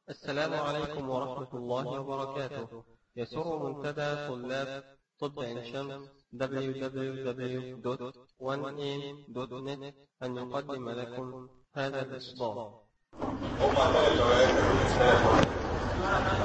السلام عليكم ورحمة الله وبركاته يسر منتدى طلاب طب عين شمس www.1am.net أن يقدم لكم هذا الإصدار هم ثلاث جوائز ثلاث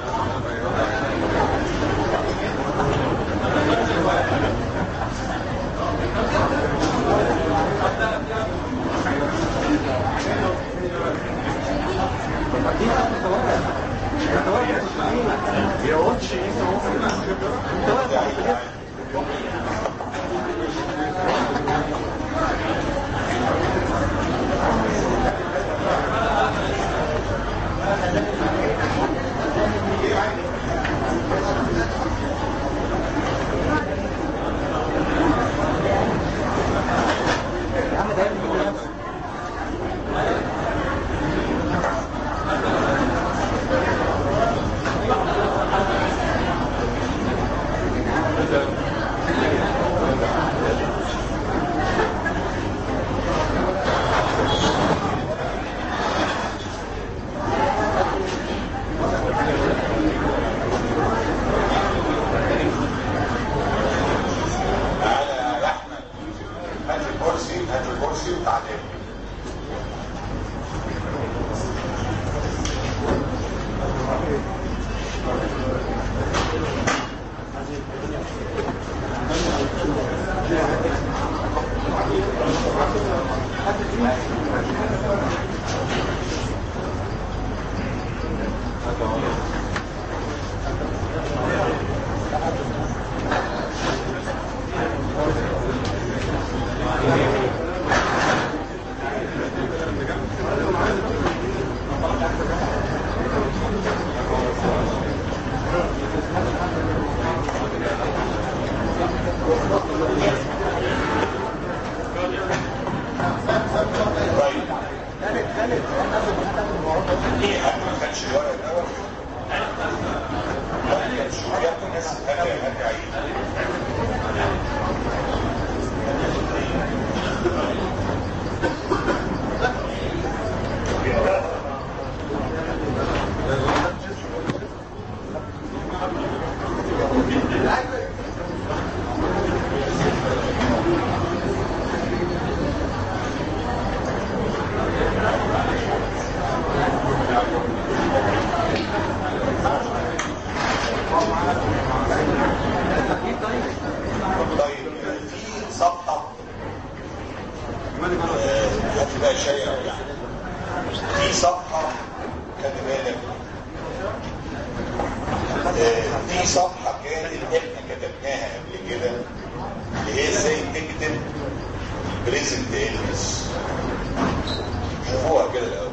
تعالى يا احمد هات الكرسي هات الكرسي وتعالى طيب ايه هات ما خدش الورق الاول ما خدش يا ابني الناس هات هات عيد طيب في صفحة آه، هات بقى شيء يعني في صفحة خلي بالك آه، في صفحة كانت احنا كتبناها قبل كده اللي هي ازاي تكتب بريزنت إلمس شوفوها كده الأول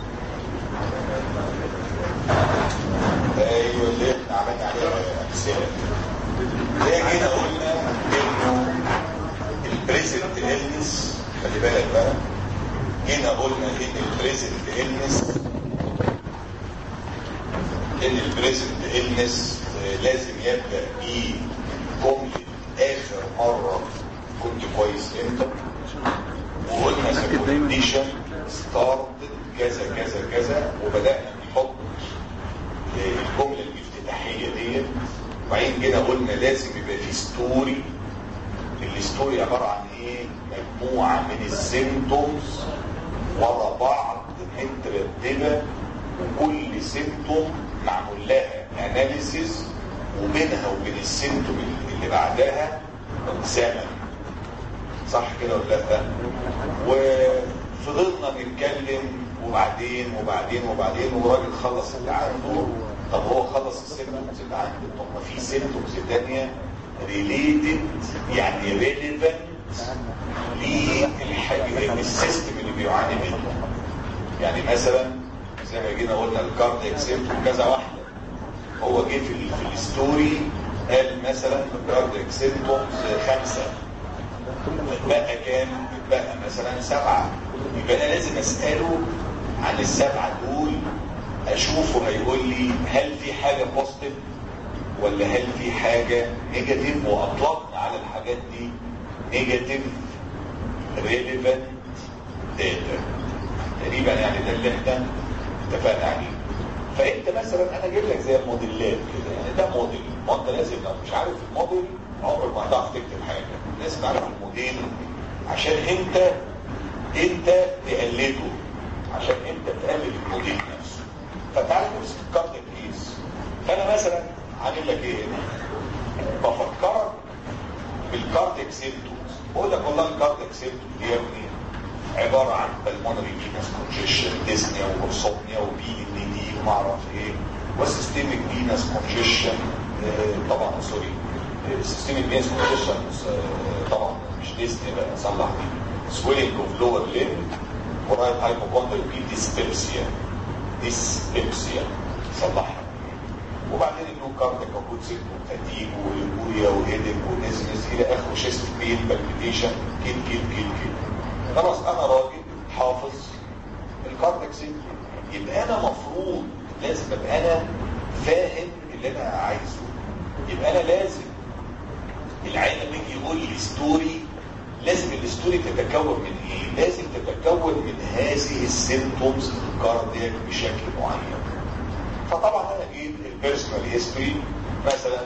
ايوه اللي احنا عملنا عليها أمثلة زي كده قلنا انه البريزنت إلنس خلي بالك بقى هنا قلنا ان البريزنت إلنس ان البريزنت إلنس لازم يبدأ بجملة اخر مرة كنت كويس امتى وقلنا سكونديشن ستارت كذا كذا كذا وبدأنا نحط الجملة الافتتاحية ديت وبعدين كده قلنا لازم يبقى في ستوري الستوري عبارة عن ايه مجموعة من السيمتومز ورا بعض مترتبة وكل سيمتوم معمول لها اناليسيس وبينها وبين السيمتوم اللي بعدها زمن صح كده ولا لا وفضلنا نتكلم وبعدين وبعدين وبعدين والراجل خلص اللي عنده طب هو خلص السيمتومز اللي عنده طب ما في سيمتومز تانية ريليتد يعني ريليفنت للسيستم اللي بيعاني منه يعني مثلا زي ما جينا قلنا الكاردياك سيمتوم كذا واحده هو جه في, ال- في الستوري قال مثلا الكاردياك سيمتومز خمسه بقى كام بقى مثلا سبعة يبقى انا لازم اسأله عن السبعة دول اشوفه هيقول لي هل في حاجة بوزيتيف ولا هل في حاجة نيجاتيف واطلقنا على الحاجات دي نيجاتيف ريليفنت داتا تقريبا يعني ده اللي احنا اتفقنا عليه فانت مثلا انا جايب لك زي الموديلات كده يعني ده موديل ما انت لازم لو مش عارف الموديل عمرك ما هتعرف تكتب حاجه لازم تعرف الموديل عشان انت انت تقلده عشان انت تقلد الموديل نفسه فتعالى نمسك الكارت كيس فانا مثلا عامل لك ايه هنا بفكرك بالكارت اكسبتوس بقول لك والله الكارت اكسبتوس دي يا ابني عباره عن بالمونري فينس كونجيشن ديسنيا وبرسومنيا وبي ان دي وما اعرف ايه وسيستميك فينس كونجيشن طبعا سوري سيستميك فينس كونجيشن طبعا مش ديسنيا بقى نصلح دي سويلنج اوف لور ليم ورايت هايبوكوندري بي ديسبيبسيا ديسبيبسيا صلحها وبعدين اللو كارديك موجود سيكتو فاتيج وليبوريا وهيدك ونزنس الى اخره شيست بين بالبيتيشن كده كده كده كده خلاص انا راجل حافظ الكارديك سيكتو يبقى انا مفروض لازم ابقى انا فاهم اللي انا عايزه يبقى انا لازم العين لما يجي يقول لي ستوري لازم الستوري تتكون من ايه؟ لازم تتكون من هذه السيمبتومز الكاردياك بشكل معين. فطبعا انا جيت البيرسونال هيستوري مثلا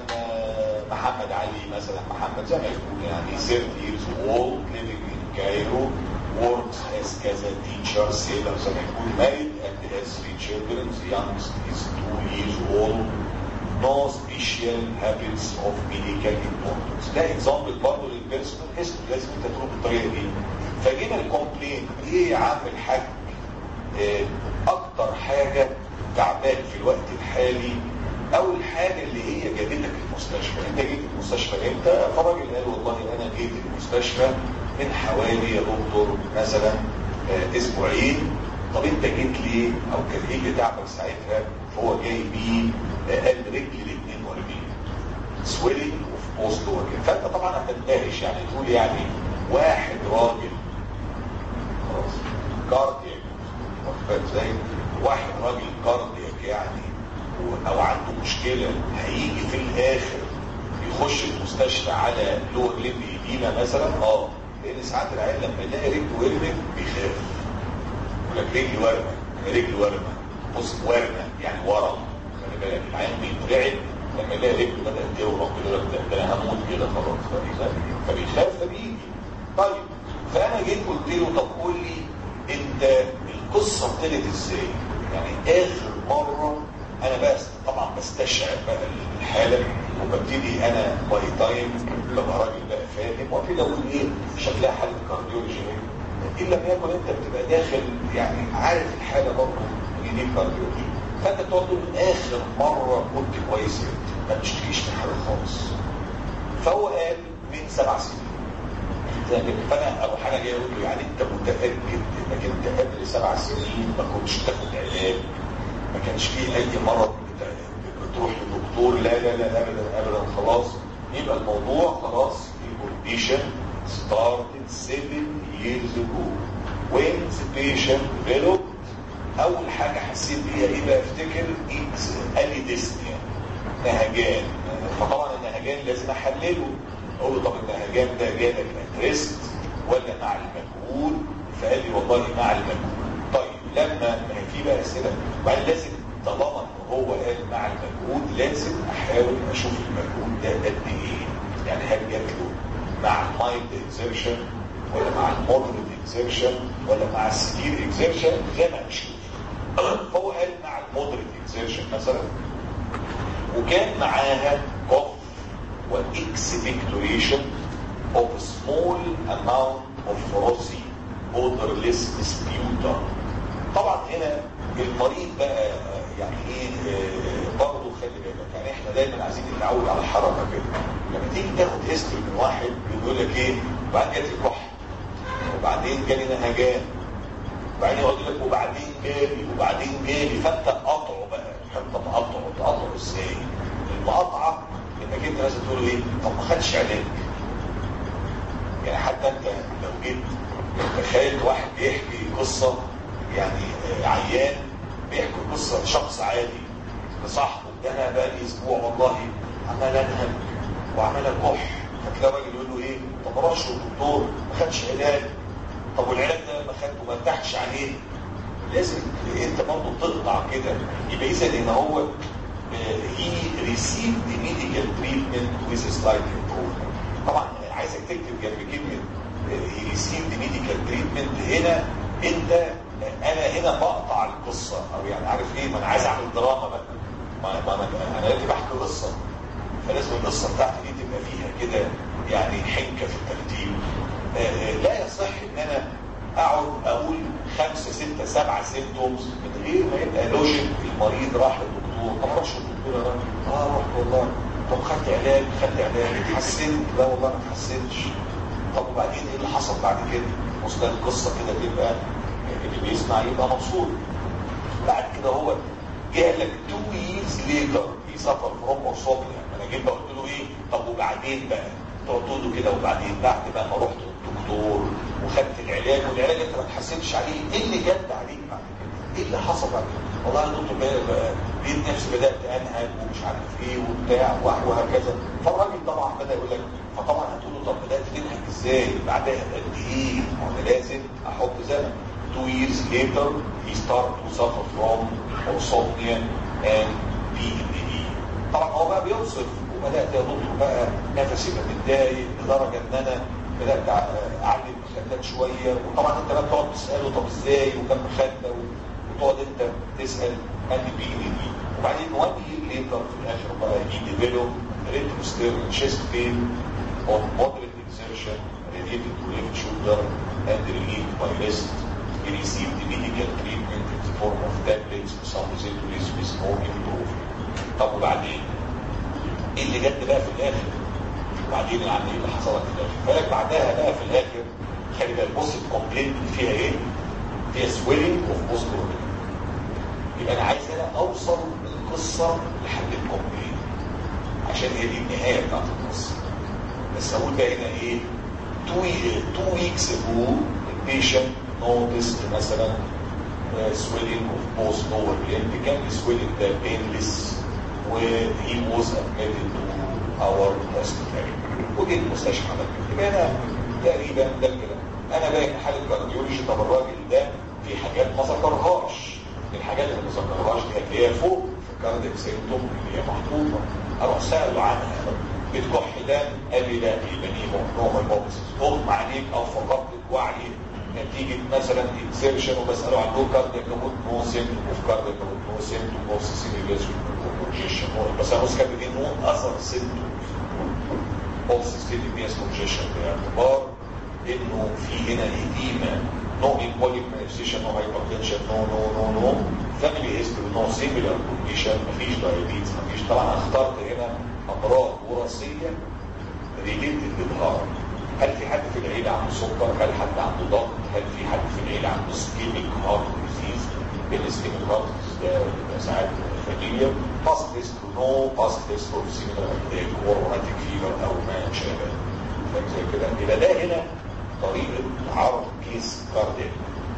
محمد علي مثلا محمد زي ما يكون يعني 30 years old living in Cairo works as كذا teacher sailor زي ما يكون married and has three children the youngest is two years old no special habits of medical importance ده اكزامبل برضه للبيرسونال هيستوري لازم انت تروح بالطريقه دي فجينا الكومبلين ايه يا عم الحاج اه اكتر حاجه تعبان في الوقت الحالي اول حاجه اللي هي جابتك المستشفى انت جيت المستشفى امتى فالراجل قال والله انا جيت المستشفى من حوالي يا دكتور مثلا اه اسبوعين طب انت جيت ليه او كان ايه اللي تعبك ساعتها فهو جاي بيه قال رجل ال 42 سويلنج اوف بوست وكده فانت طبعا هتندهش يعني تقول يعني واحد راجل خلاص كاردياك واخد ازاي واحد راجل كاردياك يعني او عنده مشكله هيجي في الاخر يخش المستشفى على لور ليمب ايدينا مثلا اه لان ساعات العيال لما يلاقي رجله ورمت بيخاف يقول لك رجلي ورمه رجلي ورمه بص ورمه يعني ورم خلي بالك العيان بيترعب لما يلاقي رجله بدات تورم يقول لك ده انا هموت كده خلاص فبيخاف فبيجي طيب فانا جيت قلت له طب قول لي انت القصه ابتدت ازاي؟ يعني اخر مره انا بس طبعا بستشعر بقى الحاله وببتدي انا باي تايم ببقى راجل بقى فاهم وابتدي اقول ايه شكلها حاله كارديولوجي ان لم يكن انت بتبقى داخل يعني عارف الحاله برضه ان دي كارديولوجي فانت تقول له اخر مره كنت كويس ما بتشتكيش من حاجه خالص فهو قال من سبع سنين فانا اول حاجه جاي اقول له يعني انت متاكد انك انت قبل سبع سنين ما كنتش تاخد علاج ما كانش فيه اي مرض بتروح للدكتور لا لا لا ابدا ابدا خلاص يبقى الموضوع خلاص الكونديشن started seven years ago when the patient developed اول حاجه حسيت بيها ايه بقى افتكر قال لي ديسنيا نهجان فطبعا النهجان لازم احلله اقول له طب النهجان ده جالك اتريست ولا مع المجهول فقال لي والله مع المجهول طيب لما في بقى اسئله وبعدين لازم طالما ان هو قال مع المجهود لازم احاول اشوف المجهود ده قد ايه يعني هل جات له مع المايند اكزertion ولا مع المودريت اكزertion ولا مع السكير اكزertion زي ما نشوف فهو قال مع المودريت اكزertion مثلا وكان معاها كوف واكسبكتوريشن of a small amount of rosy odorless sputum طبعا هنا المريض بقى يعني ايه برضه خلي بالك يعني احنا دايما عايزين نتعود على الحركه كده لما تيجي تاخد هيستوري من واحد يقول لك ايه وبعدين جات لي كحه وبعدين جالي نهجان وبعدين يقول لك وبعدين جالي وبعدين جالي فانت قطعه بقى فانت مقطعه تقطعه ازاي؟ المقاطعه انك انت لازم تقول ايه طب ما خدش علاج يعني حتى انت لو جيت تخيل واحد بيحكي قصه يعني عيان بيحكي قصه شخص عادي لصاحبه ده انا بقى لي اسبوع والله عمال انهج وعمال اكح فتلاقي راجل يقول له ايه طب رش الدكتور ما خدش علاج طب والعلاج ده ما خدته ما ارتحتش عليه لازم انت برضه تقطع كده يبقى اذا ان هو هي received medical treatment with a slight improvement طبعا عايزك تكتب جنب كلمه he received medical treatment هنا انت انا هنا بقطع القصه او يعني عارف ايه ما انا عايز اعمل دراما بقى ما انا ما انا انا دلوقتي بحكي قصه فلازم القصه بتاعتي دي تبقى فيها كده يعني حنكه في الترتيب لا يصح ان انا اقعد اقول خمسه سته سبعه سيمتومز من غير ما يبقى لوجيك المريض راح للدكتور ما راحش للدكتور يا راجل اه رحت والله طب خدت علاج خدت علاج اتحسنت لا والله ما اتحسنتش طب وبعدين ايه اللي حصل بعد كده؟ وصل القصه كده تبقى اللي بيسمع يبقى مبسوط بعد كده هو جالك 2 years later he suffer from insomnia انا جيت قلت له ايه طب وبعدين بقى تقعد تقول له كده وبعدين بعد بقى ما رحت للدكتور وخدت العلاج والعلاج انت ما تحسنتش عليه ايه اللي جد عليك بعد كده؟ ايه اللي حصل بعد كده؟ والله يا دكتور بقى لقيت نفسي بدات انهج ومش عارف ايه وبتاع وهكذا فالراجل طبعا بدا يقول لك فطبعا هتقول له طب بدات تنهج ازاي؟ بعدها قد ايه؟ ما هو انا لازم احط زمن two years later he started to suffer from insomnia and PED طبعا هو بقى بيوصف وبدات يا دكتور بقى نفسي بقى متضايق لدرجه ان انا بدات اعلم المخدات شويه وطبعا انت بقى بتقعد تساله طب ازاي وكم مخده وتقعد انت تسال قال لي بي اي دي وبعدين وان يير ليتر في الاخر بقى هي ديفلوب ريتروستيرن شيست بين on moderate exertion related to left shoulder and relieved by rest he received medical treatment in the form of tablets suppositories with no improvement طب وبعدين ايه اللي جد بقى في الاخر وبعدين يعني ايه اللي حصل لك في الاخر فلك بعدها بقى في الاخر خلي بالك بص الكومبلين فيها ايه فيها سويلنج اوف بوست يبقى انا عايز انا اوصل القصه لحد الكومبلين عشان هي دي النهايه بتاعت القصه بس اقول بقى هنا ايه تو تو ويكس ago البيشنت نوتست مثلا swelling of both lower limb كان swelling ده painless وهي was admitted to our hospital ودي المستشفى ده يبقى انا تقريبا ده الكلام انا باقي حاله كارديولوجي طب الراجل ده في حاجات ما ذكرهاش الحاجات اللي ما ذكرهاش دي اللي هي فوق في الكارديك سيمتوم اللي هي محطوطه اروح ساله عنها بتكح دم قال لي لا يبقى دي نوع هايبوكسيس اغمى عليك او فقدت وعي نتيجه مثلا اكسبشن وبساله عن لو كارديك موت نو سيمتوم اوف كارديك موت نو سيمتوم اوف سيسيليزيشن كونجيشن بس انا مسكت دي نو اثر سيمتوم اوف سيسيليزيشن كونجيشن باعتبار انه في هنا ايديما نو ايمبوليك مانيفستيشن نو هايبرتنشن نو نو نو نو فاميلي هيستوري نو سيميلار كونديشن مفيش دايابيتس مفيش طبعا اخترت هنا امراض وراثيه ريليتد للهارت هل في حد في العيله عنده سكر هل حد عنده ضغط هل في حد في العيله عنده سكيميك هارت ديزيز السكيميك هارت ده بيبقى ساعات فاميليا باست هيستوري نو باست هيستوري سيميلار كوروناتيك فيفر او ما شابه فاهم زي كده يبقى ده هنا طريقه عرض كيس كاردياك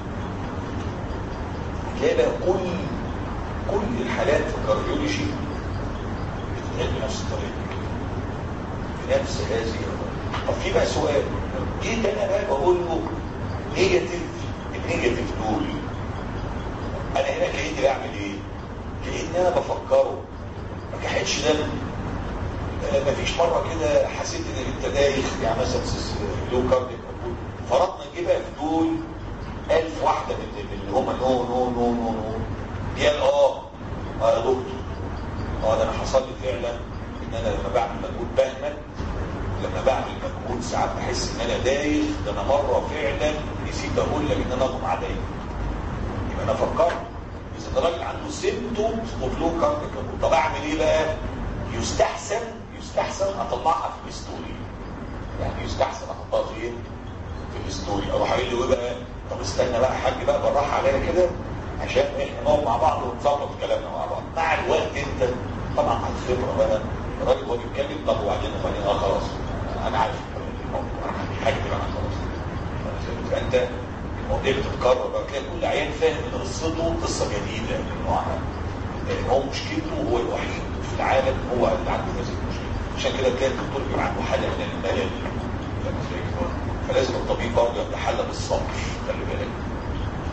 هتلاقي بقى كل كل الحالات في الكارديولوجي بتتعمل بنفس الطريقه بنفس هذه الطريقه طب في بقى سؤال جيت انا بقى بقول له نيجاتيف النيجاتيف دول انا هنا كأني بعمل ايه؟ كأن انا بفكره ما كحتش دم آه مفيش مره كده حسيت ان انت دايخ يعني مثلا لو كارديك فرضنا نجيب بقى في دول 1000 واحده من اللي هم نو نو نو نو نو دي قال اه اه يا دكتور اه ده انا حصل لي فعلا ان انا لما بعمل مجهود بهمل لما بعمل مجهود ساعات بحس ان انا دايخ ده انا مره فعلا نسيت اقول لك ان انا اغمى عليا يبقى انا فكرت اذا الراجل عنده سيمتومز اوف لو كارديك طب اعمل ايه بقى؟ يستحسن يستحسن اطلعها في الستوري يعني يستحسن احطها في ايه؟ في الستوري اروح قايل له ايه بقى؟ طب استنى بقى يا حاج بقى بالراحه عليا كده عشان احنا نقعد مع بعض ونظبط كلامنا مع بعض مع الوقت انت طبعا عن خبره بقى الراجل وهو بيتكلم طب وبعدين وبعدين اه خلاص انا عارف حاجه بقى خلاص فانت المواضيع بتتكرر بقى تلاقي كل عيان فاهم ان قصته قصه جديده من نوعها لان هو مشكلته هو الوحيد في العالم هو اللي عنده هذه المشكله عشان كده تلاقي الدكتور بيبقى عنده حاله من الملل فلازم الطبيب برضه يتحلى بالصبر خلي بالك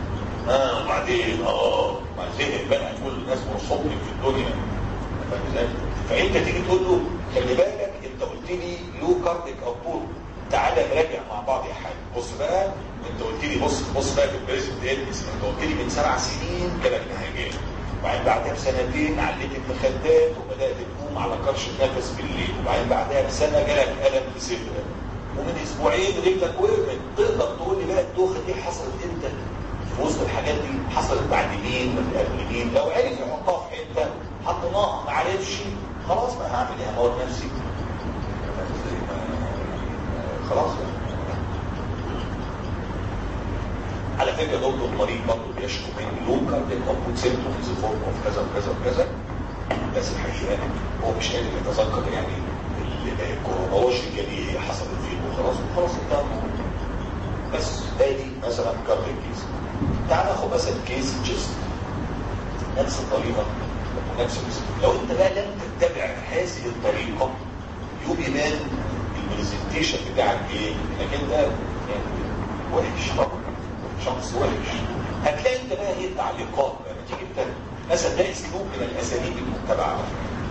اه وبعدين اه ما زهق بقى كل الناس مرصوب في الدنيا فاهم ازاي؟ فانت تيجي تقول له خلي بالك انت قلت لي لو كارديك اوتبوت تعالى نراجع مع بعض يا حاج بص بقى انت قلت لي بص بص بقى في البريزنت البس انت قلت لي من سبع سنين جالك نهجان وبعدين بعدها بسنتين عليت المخدات وبدات تقوم على كرش النفس بالليل وبعدين بعدها بسنه جالك الم في صدرك ومن اسبوعين رجلك ورمت تقدر تقول لي بقى الدوخه دي حصلت امتى؟ في وسط الحاجات دي حصلت بعد مين ولا قبل مين لو عرف يحطها في حته حطيناها ما عرفش خلاص بقى هعمل ايه هموت نفسي خلاص على فكره دكتور المريض برضه بيشكو من لو كارديك اوبوت سيمتومز فورم اوف كذا وكذا وكذا بس الحقيقه هو مش قادر يتذكر يعني الكرونولوجيا دي حصلت فين وخلاص وخلاص انتهى بس ادي مثلا كارديك كيس تعال ناخد مثلا كيس جيست نفس الطريقه ونفس الاسم لو انت بقى لم تتبع هذه الطريقه يوم يبان البرزنتيشن بتاعك ايه انك انت يعني وحش طبعا شخص وحش هتلاقي انت بقى ايه التعليقات لما تيجي انت مثلا ده اسلوب من الاساليب المتبعه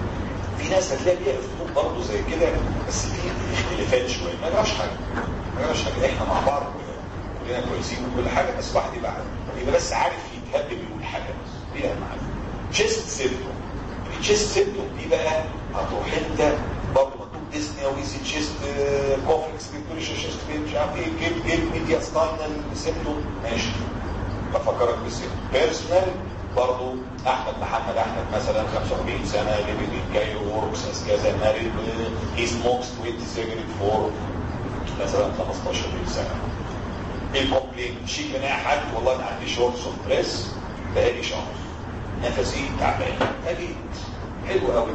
في ناس هتلاقي ليها اسلوب برضه زي كده بس في اختلافات شويه ما جراش حاجه ما جراش حاجه احنا مع بعض كلنا كويسين وكل حاجه بس واحد يبقى يبقى بس عارف يتهبب يقول حاجه بس دي اهم حاجه تشيست سيمتوم التشيست سيمتوم دي بقى هتروح انت برضه مكتوب ديسنيا ويزي تشيست كوفلكس بيكتوريشن تشيست بين مش عارف ايه جيب جيب ميديا ستاينال سيمتوم ماشي بفكرك بالسيمتوم بيرسونال برضه احمد محمد احمد مثلا 45 سنه ليفنج ان كايرو وركس از كذا ماريد هي سموكس 20 سيجرت فور مثلا 15 سنه الكومبلين شيك من اي حد والله انا عندي شورتس اوف بريس بقالي شهر نفسي تعبان اجيت حلو قوي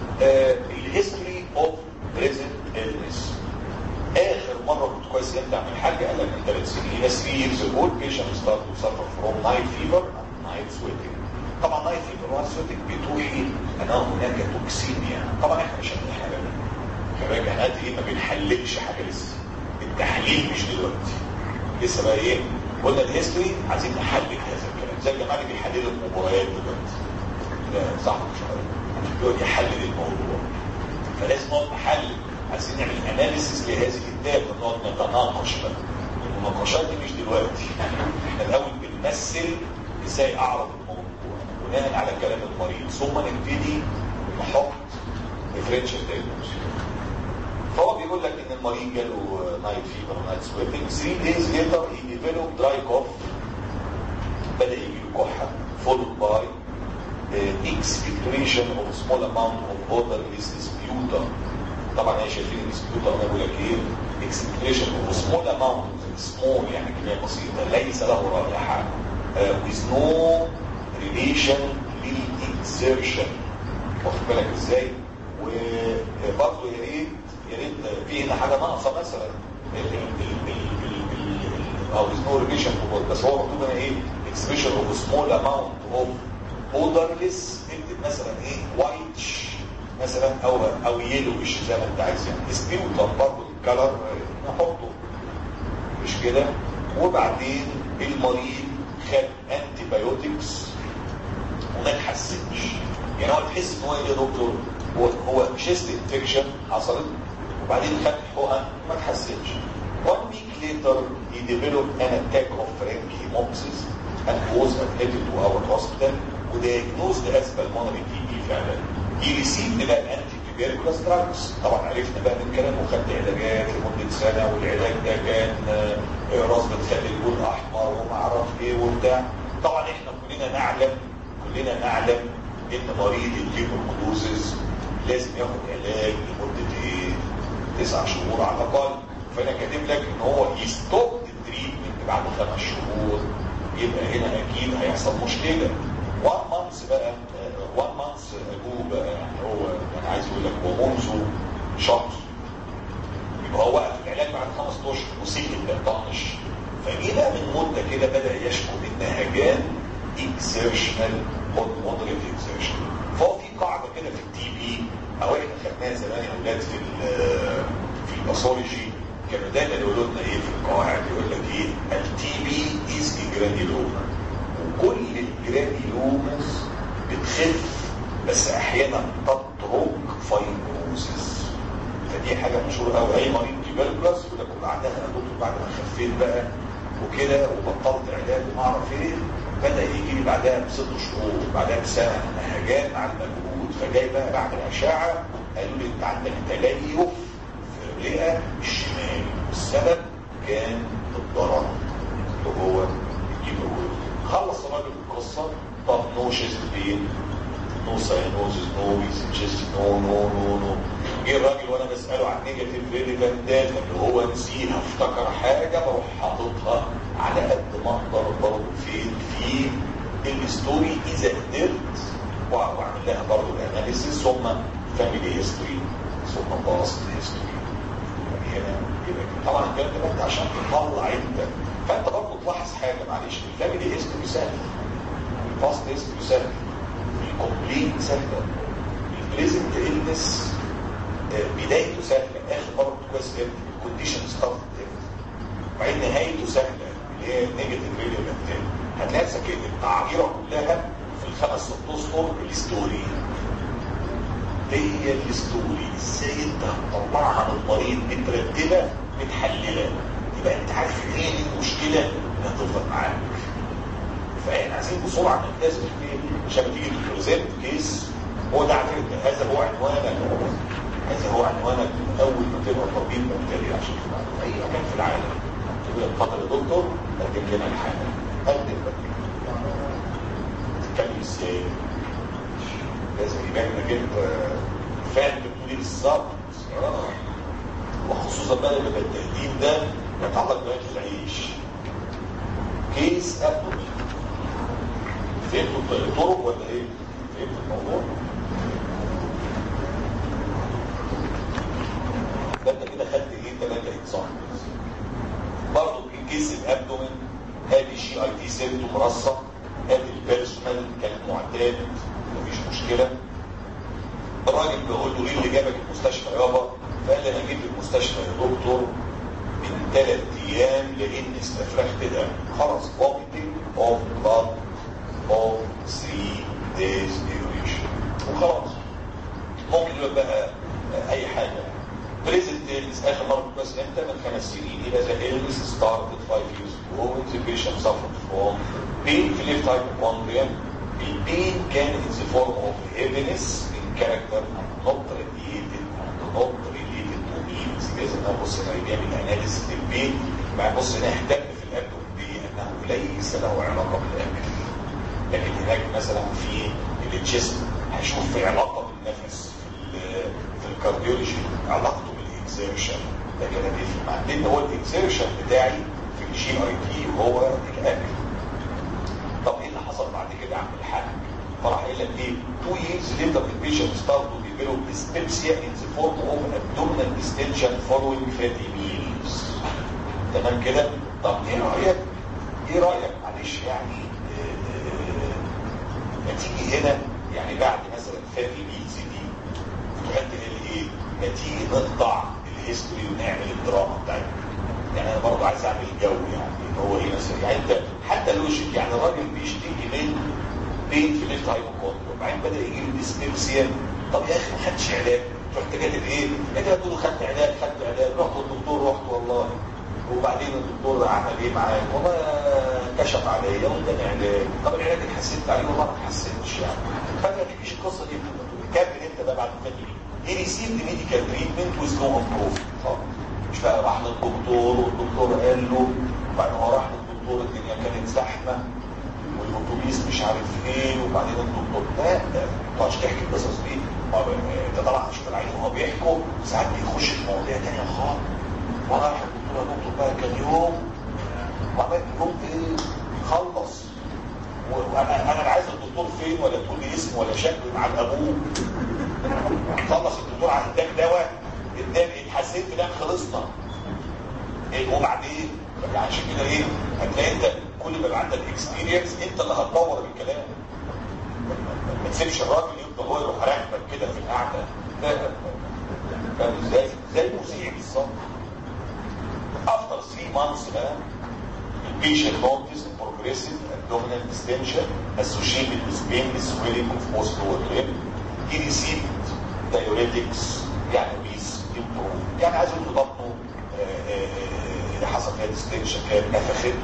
الهيستوري اوف بريزنت النس اخر مره كنت كويس امتى اعمل حاجه قال لك من ثلاث سنين 3 years ago patient started to suffer from night fever and night sweating طبعا نايت فيبر ونايت سويتنج بتوحي ان هناك توكسيميا طبعا احنا مش هنحلل خلي بالك احنا ايه ما بنحللش حاجه لسه التحليل مش دلوقتي لسه بقى ايه قلنا الهيستوري عايزين نحلل هذا الكلام زي الجماعه اللي بيحللوا المباريات دلوقتي لا صح مش عارف يقعد يحلل الموضوع فلازم نقعد نحلل عايزين نعمل اناليسيس لهذه الداتا نقعد نتناقش بقى المناقشات دي مش دلوقتي احنا الاول بنمثل ازاي اعرض الموضوع بناء على كلام المريض ثم نبتدي نحط ديفرنشال دايجنوستس فهو بيقول لك ان المريض جاله نايت فيبر ونايت سويتنج 3 دايز ليتر هي ديفلوب دراي كوف بدا يجي له كحه فولد باي اكسبكتوريشن اوف سمول اماونت اوف ووتر از سبيوتا طبعا هي شايفين السبيوتا انا بقول لك ايه اكسبكتوريشن اوف سمول اماونت سمول يعني كميه بسيطه ليس له رائحه with no relation للاكسيرشن واخد بالك ازاي وبرضه يا ريت يا ريت في هنا حاجه ناقصه مثلا او with no relation بس هو مكتوب هنا ايه expression of small amount of odorless اكتب مثلا ايه white مثلا او او يلوش زي ما انت عايز يعني سبيوتم برضه الكلر نحطه مش كده وبعدين المريض خد انتي بايوتكس وما تحسنش يعني هو تحس ان هو ايه يا دكتور هو هو شيست انفكشن حصلت وبعدين خد حقن ما تحسنش one week later he developed an attack of franchiectasis and was admitted to our hospital وديagnosed as pulmonary TB فعلا he received بقى anti tuberculous drugs طبعا عرفنا بقى من كلامه خدت علاجات لمده سنه والعلاج ده كان راس بتخلي اللون احمر وما اعرف ايه وبتاع طبعا احنا كلنا نعلم كلنا نعلم ان مريض التيبركلوزز لازم ياخد علاج لمده ايه؟ تسع شهور على الاقل فانا كاتب لك ان هو يستوب التريتمنت بعد خمس شهور يبقى هنا اكيد هيحصل مشكله 1 مانث بقى 1 مانث اجو بقى يعني هو انا عايز اقول لك هو منذ شهر يبقى هو وقف العلاج بعد خمس اشهر وسكت بقى طنش فجه بقى من مده كده بدا يشكو من نهجان اكسيرشنال مودريت اكسيرشن فهو في قاعده كده في التي بي او احنا خدناها زمان يا اولاد في في الباثولوجي كانوا دايما يقولوا لنا ايه في القواعد يقول لك ايه التي بي از جرانيلوما بس احيانا تترك فايبروزس فدي حاجه مشهوره قوي اي مريض تيبركلس يقول لك بعدها يا دكتور بعد ما خفيت بقى وكده وبطلت علاج وما اعرف ايه بدا يجي لي بعدها بست شهور بعدها بسنه نهجان مع المجهود فجاي بقى بعد الاشعه قالوا لي انت عندك تليف في الرئه الشمال السبب كان الضرر اللي هو الكيماوي خلص الراجل القصه طب نو شيست بين نو ساينوزز نو ويزنجست نو نو نو نو جه الراجل وانا بساله عن نيجاتيف ريليفانت داتا اللي هو نسيها افتكر حاجه بروح حاططها على قد ما اقدر برضه فين في الستوري اذا قدرت واعمل لها برضه الاناليسيس ثم فاميلي هيستوري ثم باست هيستوري هنا كده طبعا الكلام ده انت عشان تطلع انت فانت برضه تلاحظ حاجه معلش الفاميلي هيستوري سهل الباست هيستوري سهل الكومبليت سهله البريزنت النس بدايته سهله اخر مره كويس جدا الكونديشن ستارت وبعدين نهايته سهله اللي هي نيجاتيف ريليفنت هتلاقي نفسك التعبيره كلها في الخمس ست اشهر الستوري هي الستوري ازاي انت هتطلعها من المريض مترتبه متحلله يبقى انت عارف ايه المشكله انها تفضل معاك فاحنا عايزين بسرعه نلتزم فيه عشان تيجي تبريزنت كيس هو ده على فكره هذا هو عنوانك هذا هو عنوانك من اول ما تبقى طبيب مبتدئ عشان تبقى في اي مكان في العالم تقول اتفضل يا دكتور قدم لنا الحاله قدم تتكلم ازاي لازم يبان انك انت فاهم بتقول ايه بالظبط وخصوصا بقى لما التقديم ده يتعلق بأكل العيش كيس ابدومين فهمتوا الطرق ولا ايه؟ فهمتوا الموضوع؟ ده انت كده خدت ايه ثلاثة اكزامبلز برضه في كيس الابدومين ادي جي اي تي سيمتوم مرصع ادي البيرسونال كان معتاد مفيش مشكلة الراجل بيقول له ايه اللي جابك المستشفى يابا فقال لي انا جيت المستشفى يا دكتور من ثلاث ايام لاني استفرغت دم خلاص vomiting of blood of three days duration وخلاص ممكن يبقى بقى اي حاجه بريزنت illness اخر مره بس امتى من خمس سنين الى the illness started five years ago when the patient suffered from pain في left hypochondria البين كان in the form of heaviness in character and not related and not related to means لازم ابص هنا جامد اناليسيس البين بعد بص هنا اهتم في الاكل بانه ليس له علاقه بالاكل لكن هناك مثلا في الجسم هشوف في علاقه بالنفس في في الكارديولوجي علاقته بالاكزيرشن ده كده بيفرق مع لان هو الاكزيرشن بتاعي في الجي اي تي هو الاكل طب ايه اللي حصل بعد كده عم الحاج فراح قايل لك ايه 2 years later the patient started to develop dyspepsia in the form of abdominal distension following fatty meals تمام كده طب ايه رايك ايه رايك معلش يعني ما تيجي هنا يعني بعد مثلا فاتي ميلز دي تؤدي ايه ما تيجي نقطع الهيستوري ونعمل الدراما بتاعتنا يعني انا برضه عايز اعمل جو يعني هو ايه مثلا يعني انت حتى لوجيك يعني الراجل بيشتكي من بين في ليفت هايبوكوندريا وبعدين بدا يجي له ديسبيبسيا طب يا اخي ما خدش علاج رحت كاتب ايه؟ انت بتقول له خدت علاج خدت علاج رحت للدكتور رحت والله وبعدين الدكتور عمل ايه معاك؟ والله كشف عليا واداني علاج طب العلاج اللي حسيت عليه والله ما حسيتش يعني فجاه تجيش القصه دي كمل انت بقى بعد ما تيجي he received medical treatment with no improvement مش بقى راح للدكتور والدكتور قال له وبعدين هو راح للدكتور الدنيا كانت زحمه والاتوبيس مش عارف ايه وبعدين الدكتور لا ما تقعدش تحكي القصص دي انت طلعت تشوف العين وهو بيحكوا ساعات بيخش في مواضيع ثانيه خالص وانا رايح الدكتور يا دكتور بقى كان يوم وعمال يوم ايه خلص وانا انا لا عايز الدكتور فين ولا تقول لي اسمه ولا شكله مع ابوه خلص الدكتور اداك دواء اداني اتحسنت لا خلصنا ايه وبعدين عشان كده ايه هتلاقي انت كل ما يبقى عندك اكسبيرينس انت اللي هتطور بالكلام ما تسيبش الراجل يفضل هو يروح راكبك كده في القعده لا فاهم ازاي؟ زي المذيع بالظبط افتر 3 مانثس بقى البيشنت نوتس progressive abdominal distension associated with pain swelling of most lower limb يريسيد دايوريتكس يعني بيس امبروف يعني عايز يقول بطنه حصل فيها ديستنشن كان نفخت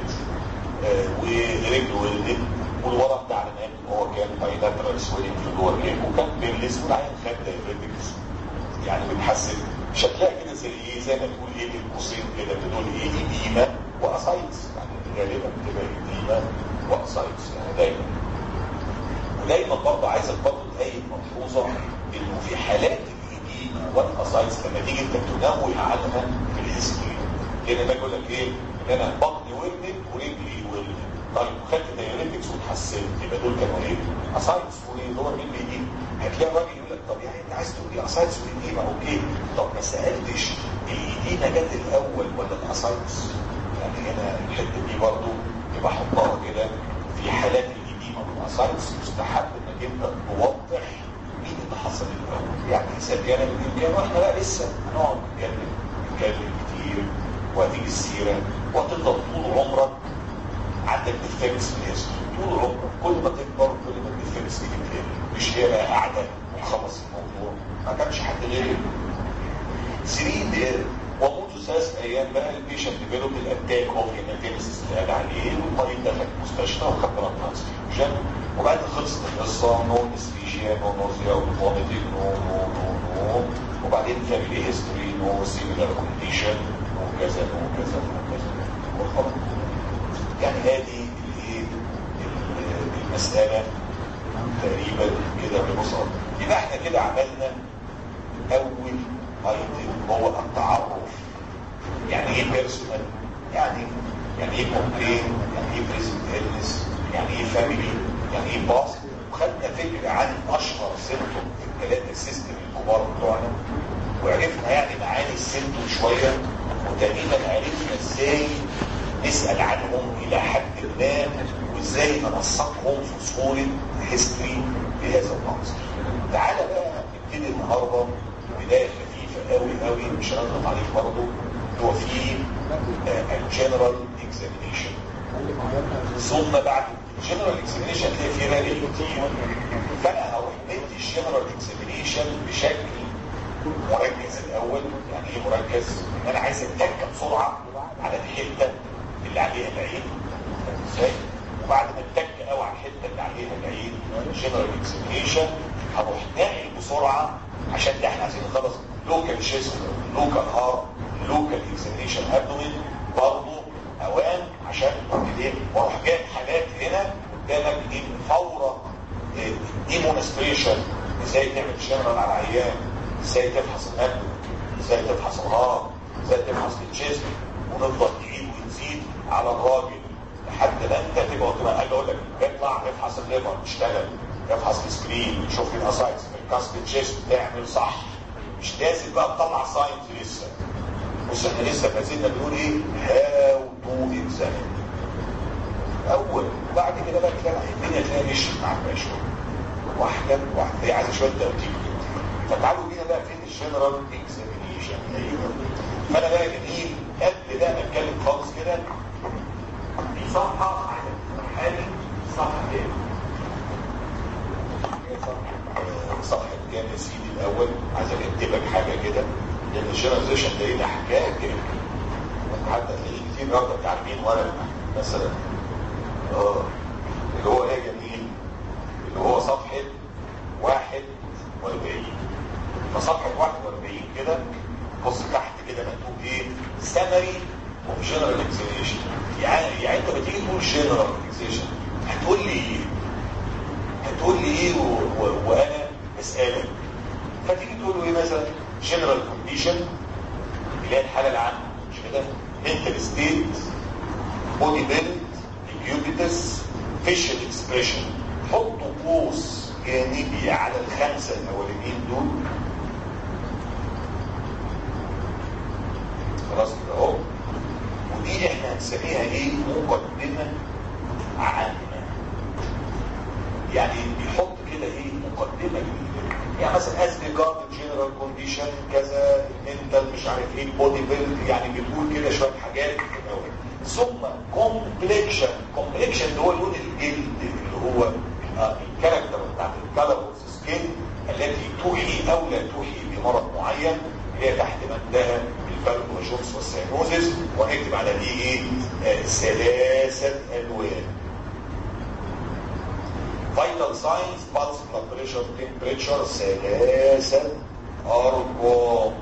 ورجله ولدت والورم ده على ان هو كان بايلاترال سويلنج في اللور ليج وكان بيرلس والعين خد دايوريتكس يعني بتحسن شكلها كده زي ايه زي ما تقول ايه القوسين كده بتقول ايه ايديما واسايتس يعني غالبا بتبقى ايديما واسايتس يعني دايما ودايما برضه عايزك برضه تلاقي ملحوظه انه في حالات الايديما والاسايتس لما تيجي انت تنوه عنها في الهيستوري هنا باجي اقول لك ايه ان انا بطني ولدت ورجلي ولدت طيب خدت دايوريتكس واتحسنت يبقى دول كانوا ايه؟ اسايتس ودور مين بيجي؟ هتلاقي الراجل يقول لك طب يعني انت عايز تقول لي اسايتس وايديما اوكي طب ما سالتش الايديما جت الاول ولا الاسايتس؟ يعني هنا الحته دي برضه يبقى حطها كده في حالات الايديما والاسايتس يستحب انك انت توضح مين اللي حصل الاول يعني اذا كان بالامكان واحنا لا لسه هنقعد نتكلم نتكلم كتير وهتيجي السيره وهتفضل طول عمرك عندك ديفكتس في الهيستوري طول عمرك كل ما تكبر كل ما الديفكتس تيجي تقل مش هي بقى قاعده وخلص الموضوع ما كانش حد غيري سنين دقيقة ومنذ ثلاث ايام بقى البيشنت ديفلوب الاتاك اوف هيماتيمسيس اللي قال عليه والمريض دخل المستشفى وخد بلاد ترانسفيوجن وبعدين خلصت القصه نو اسفيجيا نو نوزيا وفوميتنج نو نو نو نو وبعدين فاميلي هيستوري نو سيميلار كونديشن وكذا وكذا وكذا وخلاص يعني هذه الايه المساله تقريبا كده ببساطه يبقى احنا كده عملنا اول ايتم هو التعرف يعني ايه بيرسونال يعني يعني ايه كومبلين يعني ايه بريزنت هيلنس يعني ايه فاميلي يعني ايه باص وخدنا فكره عن اشهر سيمتوم في الثلاثه سيستم الكبار بتوعنا وعرفنا يعني معاني السيمتوم شويه وتقريبا عرفنا ازاي نسال عنهم الى حد ما وازاي ننسقهم في صوره هيستوري بهذا المنظر. تعالى بقى نبتدي النهارده بدايه خفيفه قوي قوي مش هنضغط عليك برضه هو في الجنرال اكزامينيشن ثم بعد الجنرال اكزامينيشن هتلاقي فيه رأي كتير فانا هروح ندي الجنرال اكزامينيشن بشكل مركز الاول يعني ايه مركز؟ ان انا عايز اتك بسرعه على الحته اللي عليها العين ازاي؟ وبعد ما اتك قوي على الحته اللي عليها العين جنرال اكزامينيشن هروح ناقل بسرعه عشان ده احنا عايزين نخلص لوكال شيست لوكال هارت لوكال اكزامينيشن ابدومين برضه اوان عشان ايه واروح جايب حاجات هنا قدامك دي فوره ديمونستريشن ازاي تعمل جنرال على العيان ازاي تفحص القلب ازاي تفحص الهارت ازاي تفحص الجسم ونفضل نعيد ونزيد على الراجل لحد ما انت تبقى قدام حاجه اقول لك اطلع افحص الليفر اشتغل افحص السكرين شوف الاسايتس الكاسك تشيست تعمل صح مش لازم بقى تطلع ساينس لسه بص احنا لسه ما زلنا بنقول ايه هاو تو اكزامين اول وبعد كده بقى كده الدنيا تلاقي مشيت معاك بقى شويه واحده واحده هي عايزه شويه ترتيب فتعالوا بينا بقى فين الجنرال اكزامينيشن ايوه فانا بقى جميل قبل ده اتكلم خالص كده في صفحه عايزك حالي صفحه كام صفحه كام يا سيدي الاول عايز اكتب لك حاجه كده لان الجنراليزيشن ده ده حكايه كده حتى تلاقي كتير النهارده بتاع مين ورق مثلا اه اللي هو ايه جميل اللي هو صفحه 41 فصفحه 41 كده بص تحت كده مكتوب ايه سمري اوف جنرال اكزامينيشن يعني يعني انت بتيجي تقول جنرال اكزامينيشن هتقول لي ايه هتقول لي ايه و... و... وانا اسالك فتيجي تقول له ايه مثلا جنرال كونديشن اللي هي الحاله العامه مش كده منتال ستيت بودي بيلد الكيوبيتس فيشل اكسبريشن حطوا قوس جانبي على الخمسه الاولانيين دول خلاص كده اهو ودي احنا هنسميها ايه مقدمه عامه يعني بيحط كده ايه مقدمه جديده يعني مثلا از ريجارد جنرال كونديشن كذا المنتال مش عارف ايه البودي بيلد يعني بتقول كده شويه حاجات كده ثم كومبليكشن كومبليكشن اللي هو لون الجلد اللي هو الكاركتر بتاعت الكالر سكين التي توحي او لا توحي بمرض معين هي تحت مندها البالكوجونس والسينوزس ونكتب على دي ايه آه ثلاثه الوان فايتال ساينز بالس بلاد بريشر تمبريتشر ثلاثه ارقام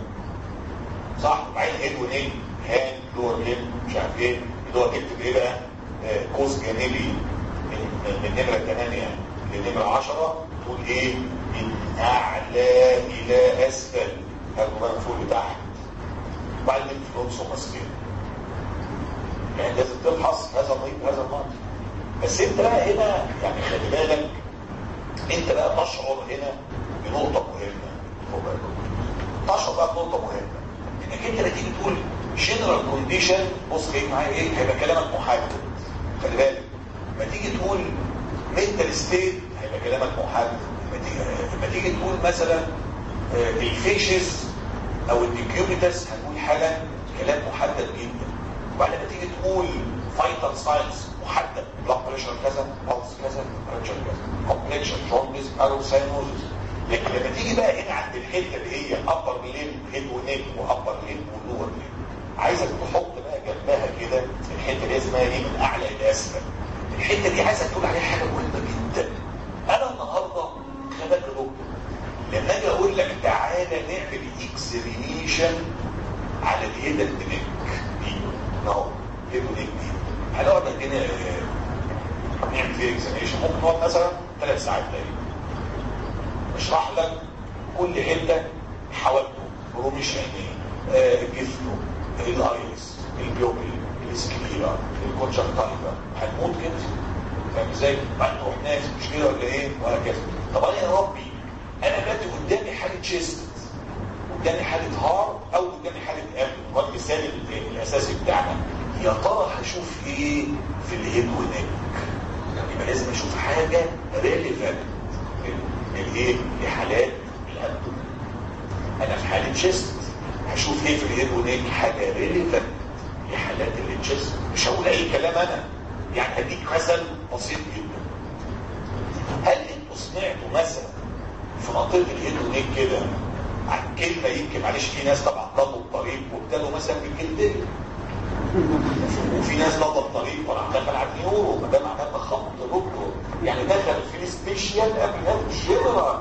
صح بعدين هيد ونيل هاند لور ليم مش عارف ايه اللي هو تكتب ايه بقى آه قوس جانبي من من نمره 8 لنمره 10 تقول ايه من اعلى الى اسفل هاخده بقى من فوق لتحت وبعدين الفلونس وماسكين يعني لازم تفحص هذا المريض هذا المرض بس انت بقى هنا يعني خلي بالك انت بقى تشعر هنا بنقطه مهمه تشعر بقى بنقطه مهمه انك انت لما تيجي تقول جنرال كونديشن بص جاي معايا ايه هيبقى كلامك محدد خلي بالك لما تيجي تقول منتال ستيت هيبقى كلامك محدد لما تيجي لما تيجي تقول مثلا الفيشز او الديكيوبيتس هنقول حاجه كلام محدد جدا وبعد ما تيجي تقول فايتال ساينس محدد بلاد بريشر كذا بلس كذا بريشر كذا كومبلكشن جوندس ارو ساينوزس لكن لما تيجي بقى هنا عند الحته اللي هي ابر ليل هيد ونيك وابر ليل ولور ليل عايزك تحط بقى جنبها كده الحته اللي اسمها ايه من اعلى الى اسفل الحته دي عايزك تقول عليها حاجه مهمه جدا انا النهارده خباك دكتور لما اجي اقول لك تعالى نعمل اكسبريشن على الهيد الدنيك دي اهو هيد ونيك دي هنقعد هنا نعمل فيها اكسبريشن ممكن نقعد مثلا ثلاث ساعات تقريبا اشرح لك كل حته حوالته رموش عينيه آه جفنه الايرس البيوبل السكليرا الكونجكتيفا هنموت كده فاهم ازاي؟ بعد نروح ناس مش كده ولا ايه وهكذا طب انا يا ربي انا دلوقتي قدامي حاله تشيست قدامي حاله هارت او قدامي حاله قلب هو المثال الاساسي بتاعنا يا ترى هشوف ايه في الهيد ونيك يبقى لازم اشوف حاجه ريليفنت الايه لحالات القلب انا في حاله تشيست هشوف ايه في الهيد ونيك حاجه ريليفنت لحالات التشيست مش هقول اي كلام انا يعني هديك مثل بسيط جدا هل انتوا سمعتوا مثلا في منطقه الهيد ونيك كده عن كلمه يمكن معلش في ناس طبعا ضلوا الطريق وابتدوا مثلا بالكلمتين وفي ناس ضلوا الطريق وراح دخل على النيورو ما ده معناه تخبط دكتور يعني دخل في السبيشال قبل هذا الجنرال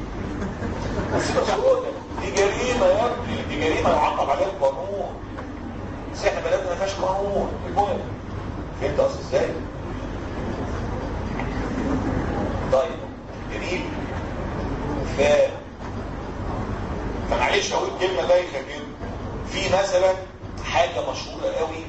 دي جريمه يا ابني دي جريمه يعاقب عليها القانون بس احنا بلدنا ما فيهاش قانون المهم فهمت قصدي ازاي؟ طيب جميل ف فمعلش اقول كلمه بايخه كده في مثلا حاجه مشهوره قوي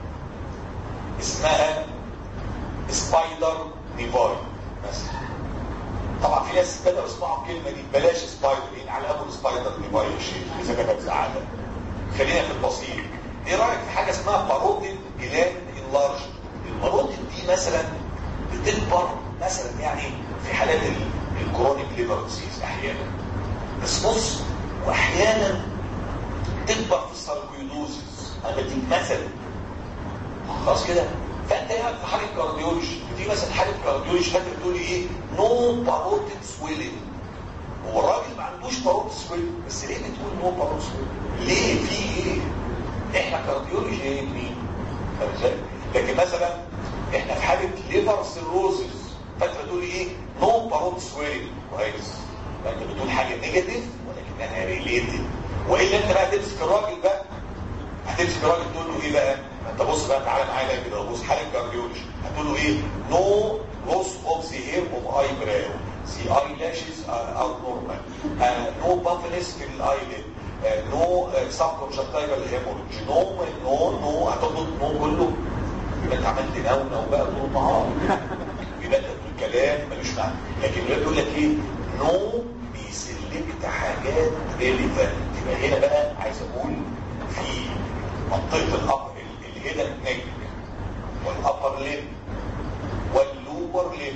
اسمها سبايدر ديفاين مثلا طبعا في ناس بدأوا يسمعوا الكلمه دي بلاش سبايدر يعني على ابو سبايدر ديفاين شيء اذا كانت بتزعلك خلينا في البسيط ايه رايك في حاجه اسمها باروتيد جلاند انلارج الباروتيد دي مثلا بتكبر مثلا يعني في حالات الكرونيك ليفر ديزيز احيانا بس بص واحيانا تكبر في الساركويدوزيس انا بديك مثل خلاص كده فانت قاعد في حاله كارديولوجي دي مثلا حاله كارديولوجي فانت بتقول ايه نو باروتيد سويلنج هو الراجل ما عندوش باروتيد سويلنج بس ليه بتقول نو باروتيد سويلنج ليه في ايه احنا كارديولوجي ايه مين فاهم ازاي لكن مثلا احنا في حاله ليفر سيروزز فانت بتقول ايه نو باروت سويلنج كويس فانت بتقول حاجه نيجاتيف ولكنها ريليتد والا انت بقى تمسك الراجل بقى هتمسك الراجل تقول له ايه بقى انت بص بقى تعالى معايا كده بص حاله كارديولوجي هتقول له ايه نو لوس اوف ذا هير اوف اي براو سي اي لاشز ار نورمال نو بافنس في الايلid نو سب كونجكتيفال هيموريدج نو نو نو هتاخد نو كله يبقى انت عملت نو نو بقى طول النهار يبقى انت بتقول كلام ملوش معنى لكن بيقول لك ايه نو بيسلكت حاجات ريليفنت يبقى هنا بقى عايز اقول في منطقه الابر اللي هنا النجم والابر ليم واللور ليم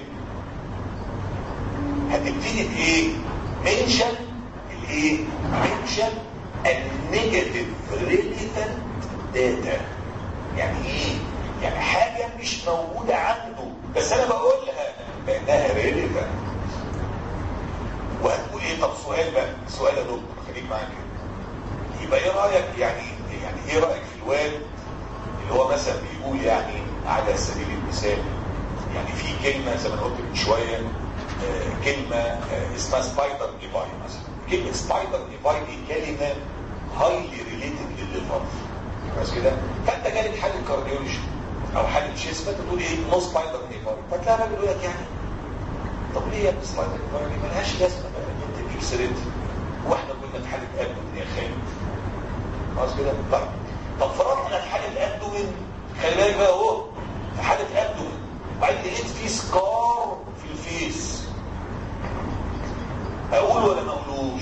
هتبتدي بايه؟ منشن الايه؟ منشن النيجاتيف ريليفنت داتا يعني ايه؟ يعني حاجه مش موجوده عنده بس انا بقولها بانها ريليفنت وهتقول ايه ايه طب سؤال بقى سؤال يا دكتور خليك معايا كده يبقى ايه رايك يعني يعني ايه رايك في الواد اللي هو مثلا بيقول يعني على سبيل المثال يعني في كلمه زي ما قلت من شويه آه كلمه آه اسمها سبايدر ديفاي مثلا كلمه سبايدر ديفاي دي كلمه هايلي ريليتد للليفر بس كده فانت جالك حاله كارديولوجي او حاله تشيست فانت تقول ايه نو سبايدر ديفاي فتلاقي راجل يقول لك يعني طب ليه يا ابني سبايدر ديفاي دي ملهاش لازمه بقى انت تجيب سيرتها واحنا كنا في حاله قلب الدنيا خايف خلاص كده طيب طب فرضنا في حاله ابدومين خلي بالك بقى اهو في حاله ابدومين وبعدين لقيت في سكار في الفيس اقول ولا ما اقولوش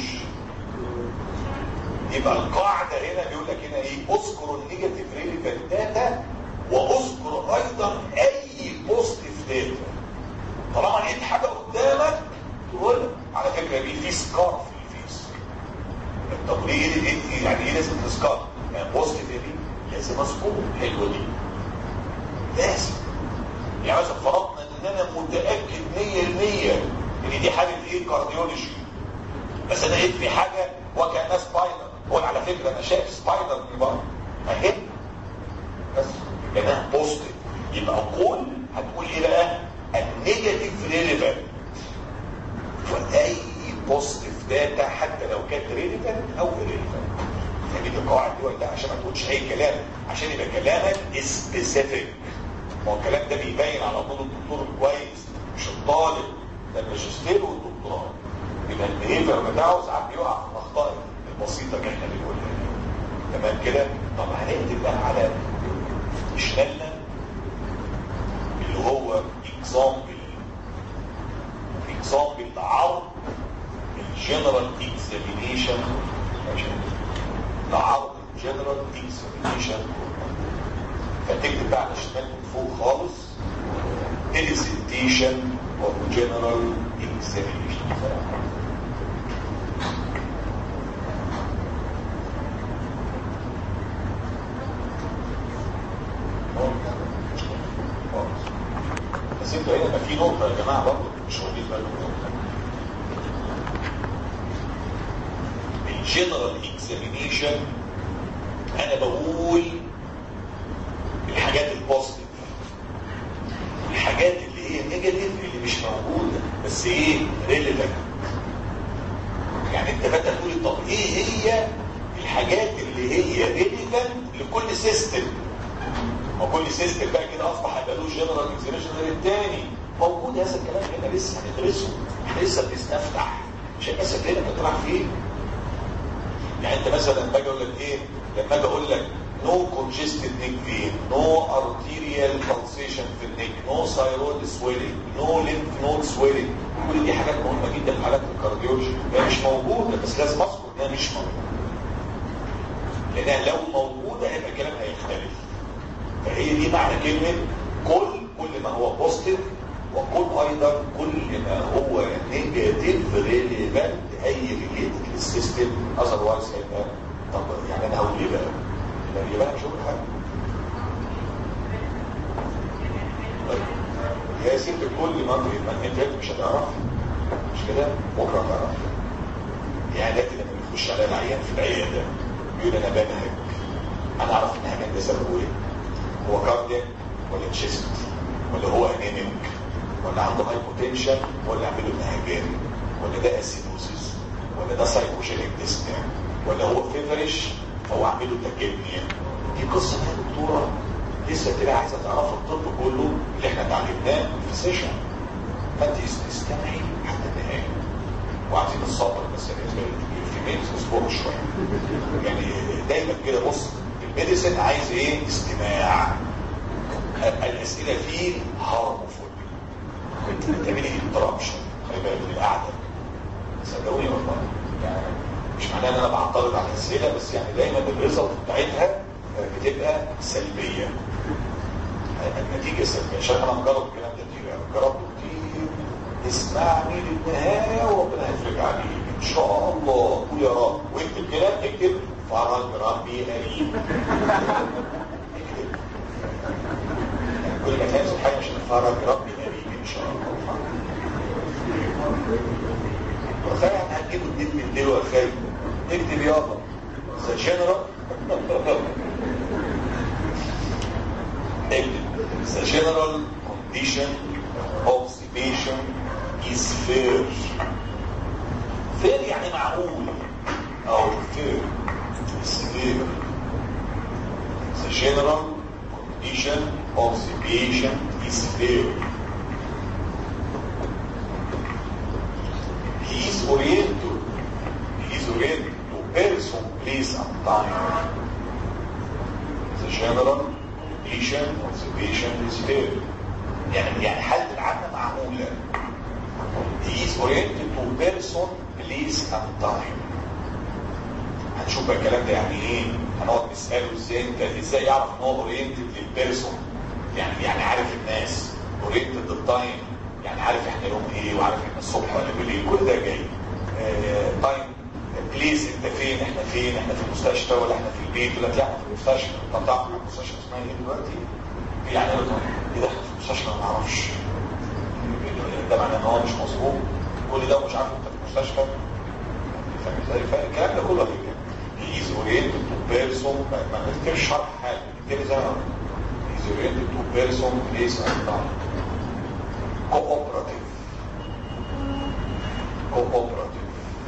يبقى القاعده هنا بيقول لك هنا ايه اذكر النيجاتيف ريليفنت داتا واذكر ايضا اي بوزيتيف داتا طالما لقيت حاجه قدامك تقول على فكره دي في سكار في الفيس طب ليه ايه يعني ايه لازم تسكار يعني بوزيتيف دي لازم اذكر حلوه دي لازم يعني مثلا فرضنا ان انا متاكد 100% ان دي حاجه ايه كارديولوجي بس انا لقيت في حاجه وكانها سبايدر هو على فكره انا شايف سبايدر في بره اهي بس لانها بوزيتيف يبقى قول هتقول ايه بقى النيجاتيف ريليفنت واي بوزيتيف داتا حتى لو كانت ريليفنت او ريليفنت يعني القواعد دي ولا عشان ما تقولش اي كلام عشان يبقى كلامك سبيسيفيك ما هو الكلام ده بيبين على طول الدكتور كويس مش الطالب ده الماجستير والدكتوراه يبقى البيهيفير بتاعه ساعات بيقع في الاخطاء البسيطه اللي احنا بنقولها تمام كده طب هنكتب بقى على شمالنا اللي هو اكزامبل اكزامبل عرض الجنرال اكزامينيشن عرض الجنرال اكزامينيشن فتكتب بقى على الشمال من فوق خالص presentation of general examination بس انتوا هنا في نقطة يا جماعة برضه مش واخدين بالكم الجنرال اكزامينيشن انا بقول الحاجات البوزيتيف الحاجات اللي هي نيجاتيف اللي مش موجودة بس ايه ريليفنت يعني انت بقى تقول طب ايه هي الحاجات اللي هي ريليفنت لكل سيستم ما كل سيستم بقى كده اصبح يبقى له جنرال اكزامينشن غير الثاني موجود هذا الكلام هنا لسه هندرسه احنا لسه بنستفتح عشان بس كده بتطلع فيه يعني انت مثلا باجي اقول لك ايه لما اجي اقول لك no congested neck vein, no arterial pulsation في النيك, no thyroid swelling, no lymph node swelling. كل دي حاجات مهمة جدا في حالات الكارديولوجي. هي مش موجودة بس لازم اذكر انها مش موجودة. لانها لو موجودة هيبقى الكلام هيختلف. فهي دي معنى كلمة كل كل ما هو بوزيتيف وكل ايضا كل ما هو نيجاتيف ريليفنت اي ريليتد للسيستم اذروايز هيبقى طب يعني انا هقول ايه بقى؟ يعني يبقى انا مش هقول حاجه طيب يا ست كل ما ما انت مش هتعرف مش كده بكره هتعرف يعني لكن لما بيخش على العيان في العياده بيقول انا بنهج انا اعرف ان الهجان ده سببه ايه هو كاردياك ولا تشيست ولا هو انيميك ولا عنده هايبوتنشن ولا عامله نهجان ولا ده اسيدوسيس ولا ده سايكوجينيك ديسنيا ولا هو فيفرش فهو عامله تكبنيا دي قصه يا دكتوره لسه كده عايزه تعرف الطب كله اللي احنا اتعلمناه في السيشن فانت استمعي حتى النهايه وعايزين الصبر بس في مينز اصبروا شويه يعني دايما كده بص الميديسن عايز ايه استماع الاسئله فيه هارمفول كنت بتعملي انترابشن خلي بالك من القعده صدقوني والله يعني مش معناه ان انا بعترض على الاسئله بس يعني دايما الريزلت بتاعتها بتبقى سلبيه النتيجه سلبيه عشان انا مجرب الكلام ده كتير يعني جربته كتير اسمعني للنهايه وربنا هيفرج عليك ان شاء الله قول يا رب واكتب كده اكتب فرج ربي قريب كل ما تنزل حاجه عشان فرج ربي قريب ان شاء الله خير يعني هتجيبوا اتنين من ديل والخير اكتب يابا ذا جنرال The general condition of the patient is fair. fair يعني معقول أو fair is fair. The general condition of the patient is fair. He is oriented. He is oriented to person, place, and time. The general condition of the patient is fair. يعني يعني حالة العامة معقولة. He is oriented to person, place, and time. هنشوف بقى الكلام ده يعني ايه؟ هنقعد نسأله ازاي انت ازاي يعرف ان هو اورينتد للبيرسون؟ يعني يعني عارف الناس اورينتد للتايم يعني عارف احنا يوم ايه وعارف احنا الصبح ولا بالليل كل ده جاي. تايم بليز انت فين احنا فين احنا في المستشفى ولا احنا في البيت ولا لا احنا في المستشفى طب تعرف المستشفى اسمها ايه دلوقتي؟ يعني ايه ده احنا في المستشفى ما نعرفش ده معناه ان هو مش مظبوط كل ده ومش عارف انت في المستشفى فاهم ازاي؟ فالكلام ده كله كده هيز اورينتد تو بيرسون ما نكتبش شرح حاجه نكتب زي ما هيز اورينتد تو بيرسون بليس اند تايم cooperative cooperative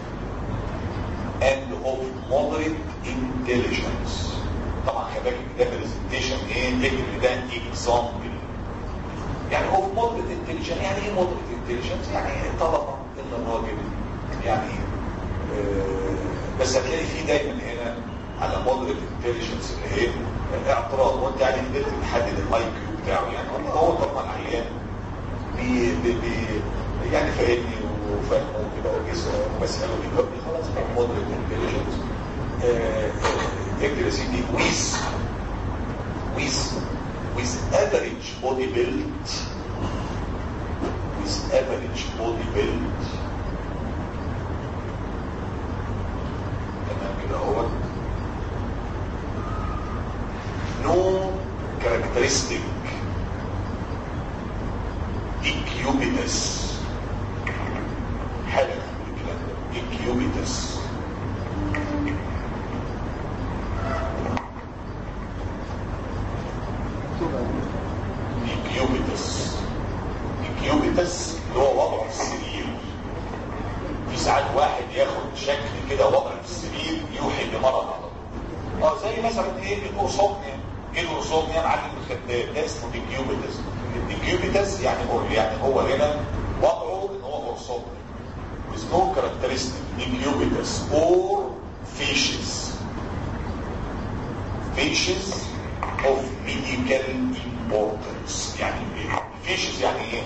and of moderate intelligence طبعا خلي بالك ده برزنتيشن ايه اكتب ده اكزامبل يعني هو مودريت انتليجنس يعني ايه مودريت انتليجنس يعني طبقه الا الراجل يعني آه بس هتلاقي فيه دايما هنا على مودريت انتليجنس اللي هي الاعتراض وانت يعني قدرت تحدد الاي كيو بتاعه يعني هو طبعا العيان بي بي بي يعني فاهمني وفاهمه كده وجسمه وبساله بيجاوب خلاص بقى مودريت انتليجنس اكتب يا سيدي ويز ويز with average body build with average body build تمام كده هو no characteristic decubitus حاجة الكلام ده decubitus الكيوبيتس الكيوبيتس اللي هو وضع في السرير في ساعات واحد ياخد شكل كده وضع في السرير يوحي بمرض على طول اه زي مثلا ايه الاورسومنيا ايه الاورسومنيا معلم الخدام ده اسمه الكيوبيتس الكيوبيتس يعني هو يعني هو هنا وضعه ان هو اورسومنيا with no characteristic incubitus or fishes fishes of medical importance يعني ايه فيشز يعني ايه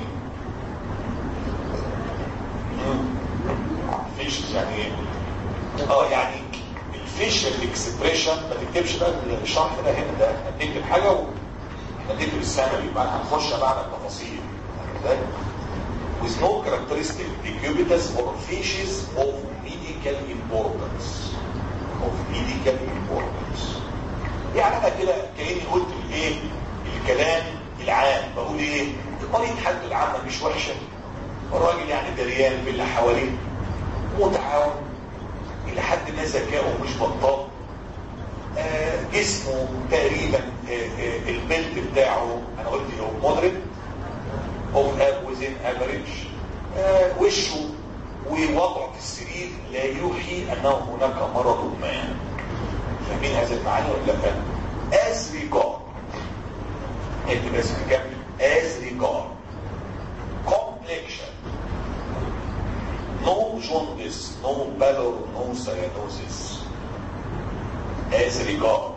فيشز يعني ايه اه يعني الفيشل اكسبريشن ما تكتبش بقى الشرح ده هنا ده احنا بنكتب حاجه واحنا بنكتب السنه يبقى هنخش بقى على التفاصيل ازاي with no characteristic decubitus or fishes of medical importance of medical importance يعني انا كده كاني قلت الايه الكلام العام بقول ايه طريقه حالته العامه مش وحشه الراجل يعني دريان باللي حواليه متعاون الى حد ما ذكائه مش بطال آه جسمه تقريبا آه آه البلد بتاعه انا قلت هو مودريت اوف اب وزين افريج وشه ووضعه في السرير لا يوحي انه هناك مرض ما فاهمين هذا المعنى ولا لا as regard اكتب اسم كامل as regard complexion no jaundice no pallor no cyanosis as regard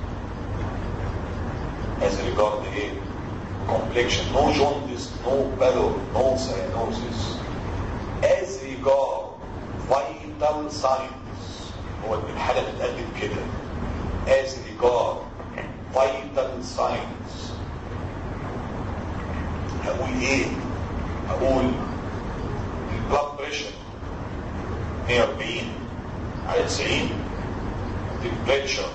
as regard ايه complexion no jaundice no pallor no cyanosis as regard vital signs هو الحالة بتقدم كده as regard vital signs هقول ايه هقول البلاد بريشر 140 على 90 تمبريتشر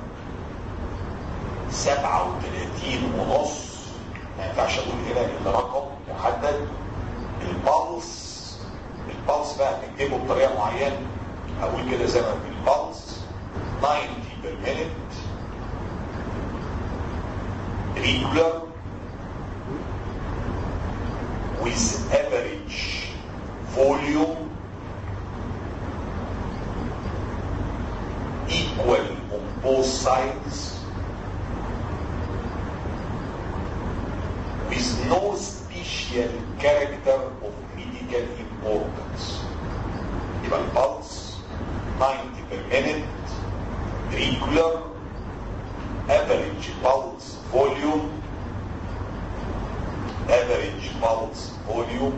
37 ونص ما ينفعش اقول هنا الا رقم محدد البلس البلس بقى نكتبه بطريقه معينه اقول كده زي ما في البلس 90 per minute regular with average volume equal on both sides with no special character of medical importance. يبقى البلس 90 per minute regular average pulse volume average pulse volume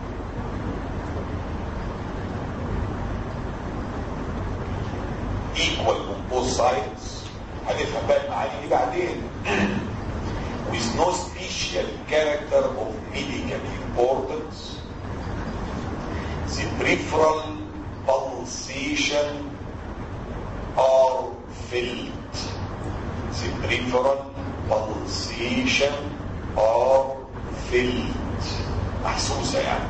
equal on both sides هنفهم بقى المعاني دي بعدين with no special character of medical importance the peripheral pulsation are felt the peripheral pulsation are felt محسوسة يعني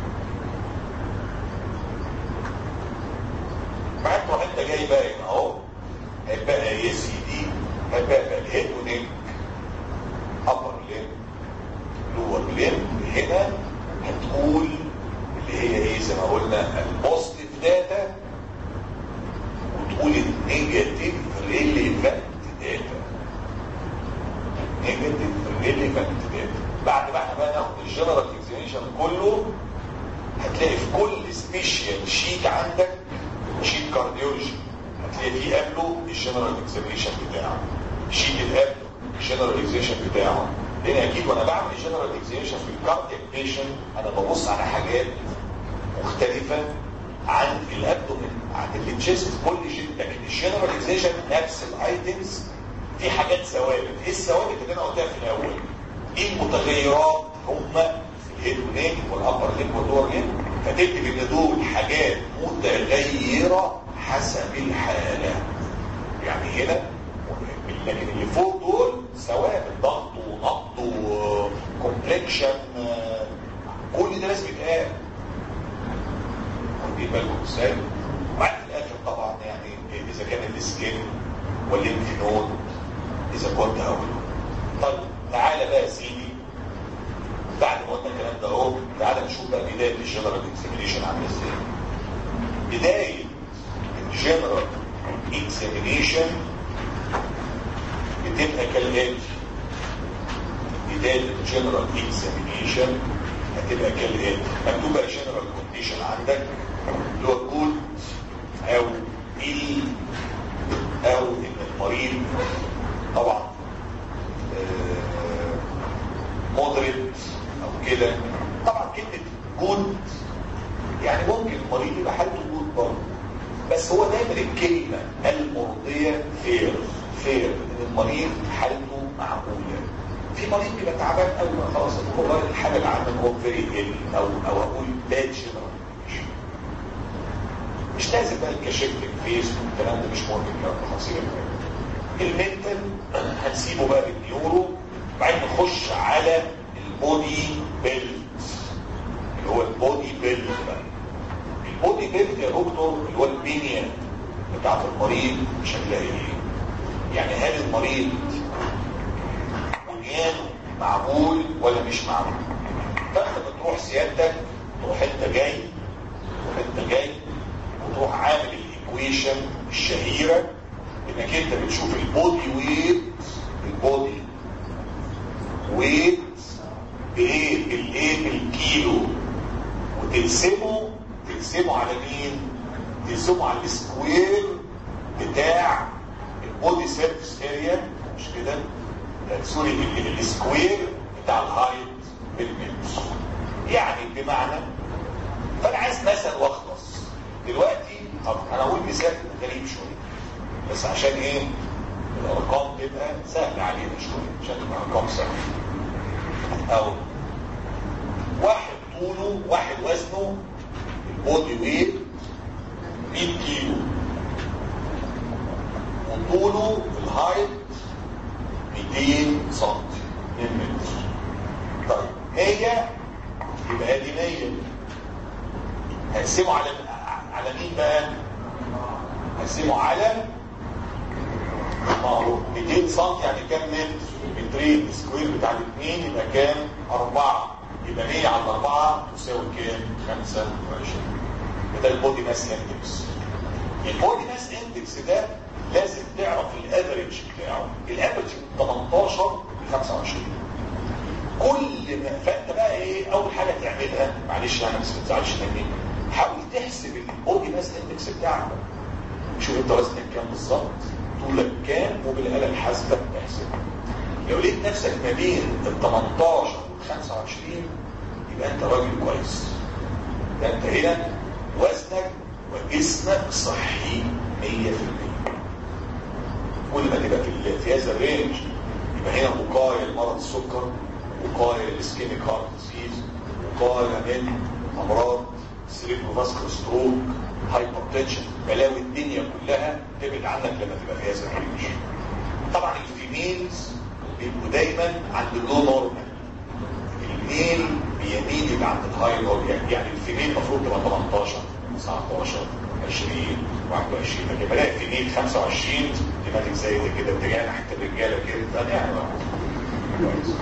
بعد ما انت جاي بقى هنا اهو هيبقى يا سيدي هيبقى الهيد ونيك upper limb lower limb هنا هتقول اللي هي ايه زي ما قلنا البوزيتيف داتا وتقول النيجاتيف ريليفانت داتا نيجاتيف ريليفانت داتا بعد ما احنا بقى ناخد الجنرال اكزامينشن كله هتلاقي في كل سبيشال شيت عندك شيت كارديولوجي هتلاقي فيه قبله الجنرال اكزامينشن بتاعه شيت اللي قبله الجنرال اكزامينشن بتاعه لان اكيد وانا بعمل الجنرال اكزامينشن في الكاردياك بيشنت انا ببص على حاجات مختلفه عن الابدومين عن التشيست كل شيء لكن الجنرال اكزامينشن نفس الايتمز في حاجات ثوابت ايه الثوابت اللي انا قلتها في الاول ايه المتغيرات هم الهيد ونيك والابر ليك واللور ليك فتكتب ان دول حاجات متغيره حسب الحاله يعني هنا لكن اللي فوق دول ثوابت ضغط ونبض وكومبلكشن كل ده لازم يتقال واخدين بالكم ازاي؟ وبعد في الاخر طبعا يعني اذا كان السكين والليمف نود اذا كنت هقوله طيب تعالى بقى يا سيدي بعد ما قلنا الكلام ده اهو تعالى نشوف بقى بدايه الجنرال اكزامينيشن عامله ازاي بدايه الجنرال اكزامينيشن بتبقى كالاتي بدايه الجنرال اكزامينيشن هتبقى كالاتي مكتوبه جنرال كونديشن عندك اللي هو جود او ال او ان المريض طبعا مودريت او كده طبعا كلمه جود يعني ممكن المريض يبقى حالته جود برضه بس هو دايما الكلمه المرضيه فير فير ان المريض حالته معقوله في مريض بيبقى تعبان قوي خلاص والله الحاله اللي عندك هو فيري ال او او اقول باد جنرال مش لازم بقى الكشف الفيس والكلام ده مش مهم الكلام ده خطير المنتال هنسيبه بقى بالنيورو بعدين نخش على البودي بيلد اللي هو البودي بيلد بقى البودي بيلد يا دكتور اللي هو البنيه بتاعت المريض شكلها ايه يعني هل المريض بنيانه معقول ولا مش معقول فانت بتروح سيادتك تروح انت جاي تروح انت جاي وتروح عامل الايكويشن الشهيره انك انت بتشوف البودي ويت البودي ويت بايه بالايه بالكيلو وتقسمه تقسمه على مين تقسمه على السكوير بتاع البودي سيرفيس اريا مش كده سوري السكوير بتاع الهايت بالمتر يعني بمعنى فانا عايز مثل واخلص دلوقتي طب انا اقول مثال غريب شويه بس عشان ايه الارقام تبقى سهله علينا شويه عشان تبقى ارقام سهله او واحد طوله واحد وزنه البودي ويت 100 كيلو وطوله في الهايت 200 سم 2 متر طيب هي يبقى دي 100 هقسمه على على مين بقى هقسمه على ما هو 200 سم يعني كام متر مترين سكوير بتاع الاثنين يبقى كام أربعة يبقى 100 على 4 تساوي كام 25 ده البودي ماس اندكس البودي ماس اندكس ده لازم تعرف الافريج بتاعه الافريج من 18 ل 25 كل ما فانت بقى ايه اول حاجه تعملها معلش انا بس ما تزعلش مني حاول تحسب البودي ماس اندكس بتاعك شوف انت وزنك كام بالظبط طولك كام وبالاله الحاسبه احسب لو لقيت نفسك ما بين ال 18 وال 25 يبقى انت راجل كويس ده انت هنا وزنك وجسمك صحي 100% كل ما تبقى في في هذا الرينج يبقى هنا وقايه لمرض السكر وقايه للسكيميك هارت ديزيز وقايه من امراض سيريبرو فاسكولار ستروك هايبرتنشن بلاوي الدنيا كلها تبعد عنك لما تبقى في هذا الرينج طبعا الفيميلز بيبقوا دايما عند اللو نورمال الميل بيميل يبقى عند الهاي نورمال يعني الفيميل المفروض تبقى 18 19 20 21 لكن بلاقي فيميل 25 دماغك زي كده اتجاه ناحيه الرجاله كده ده يعني كويس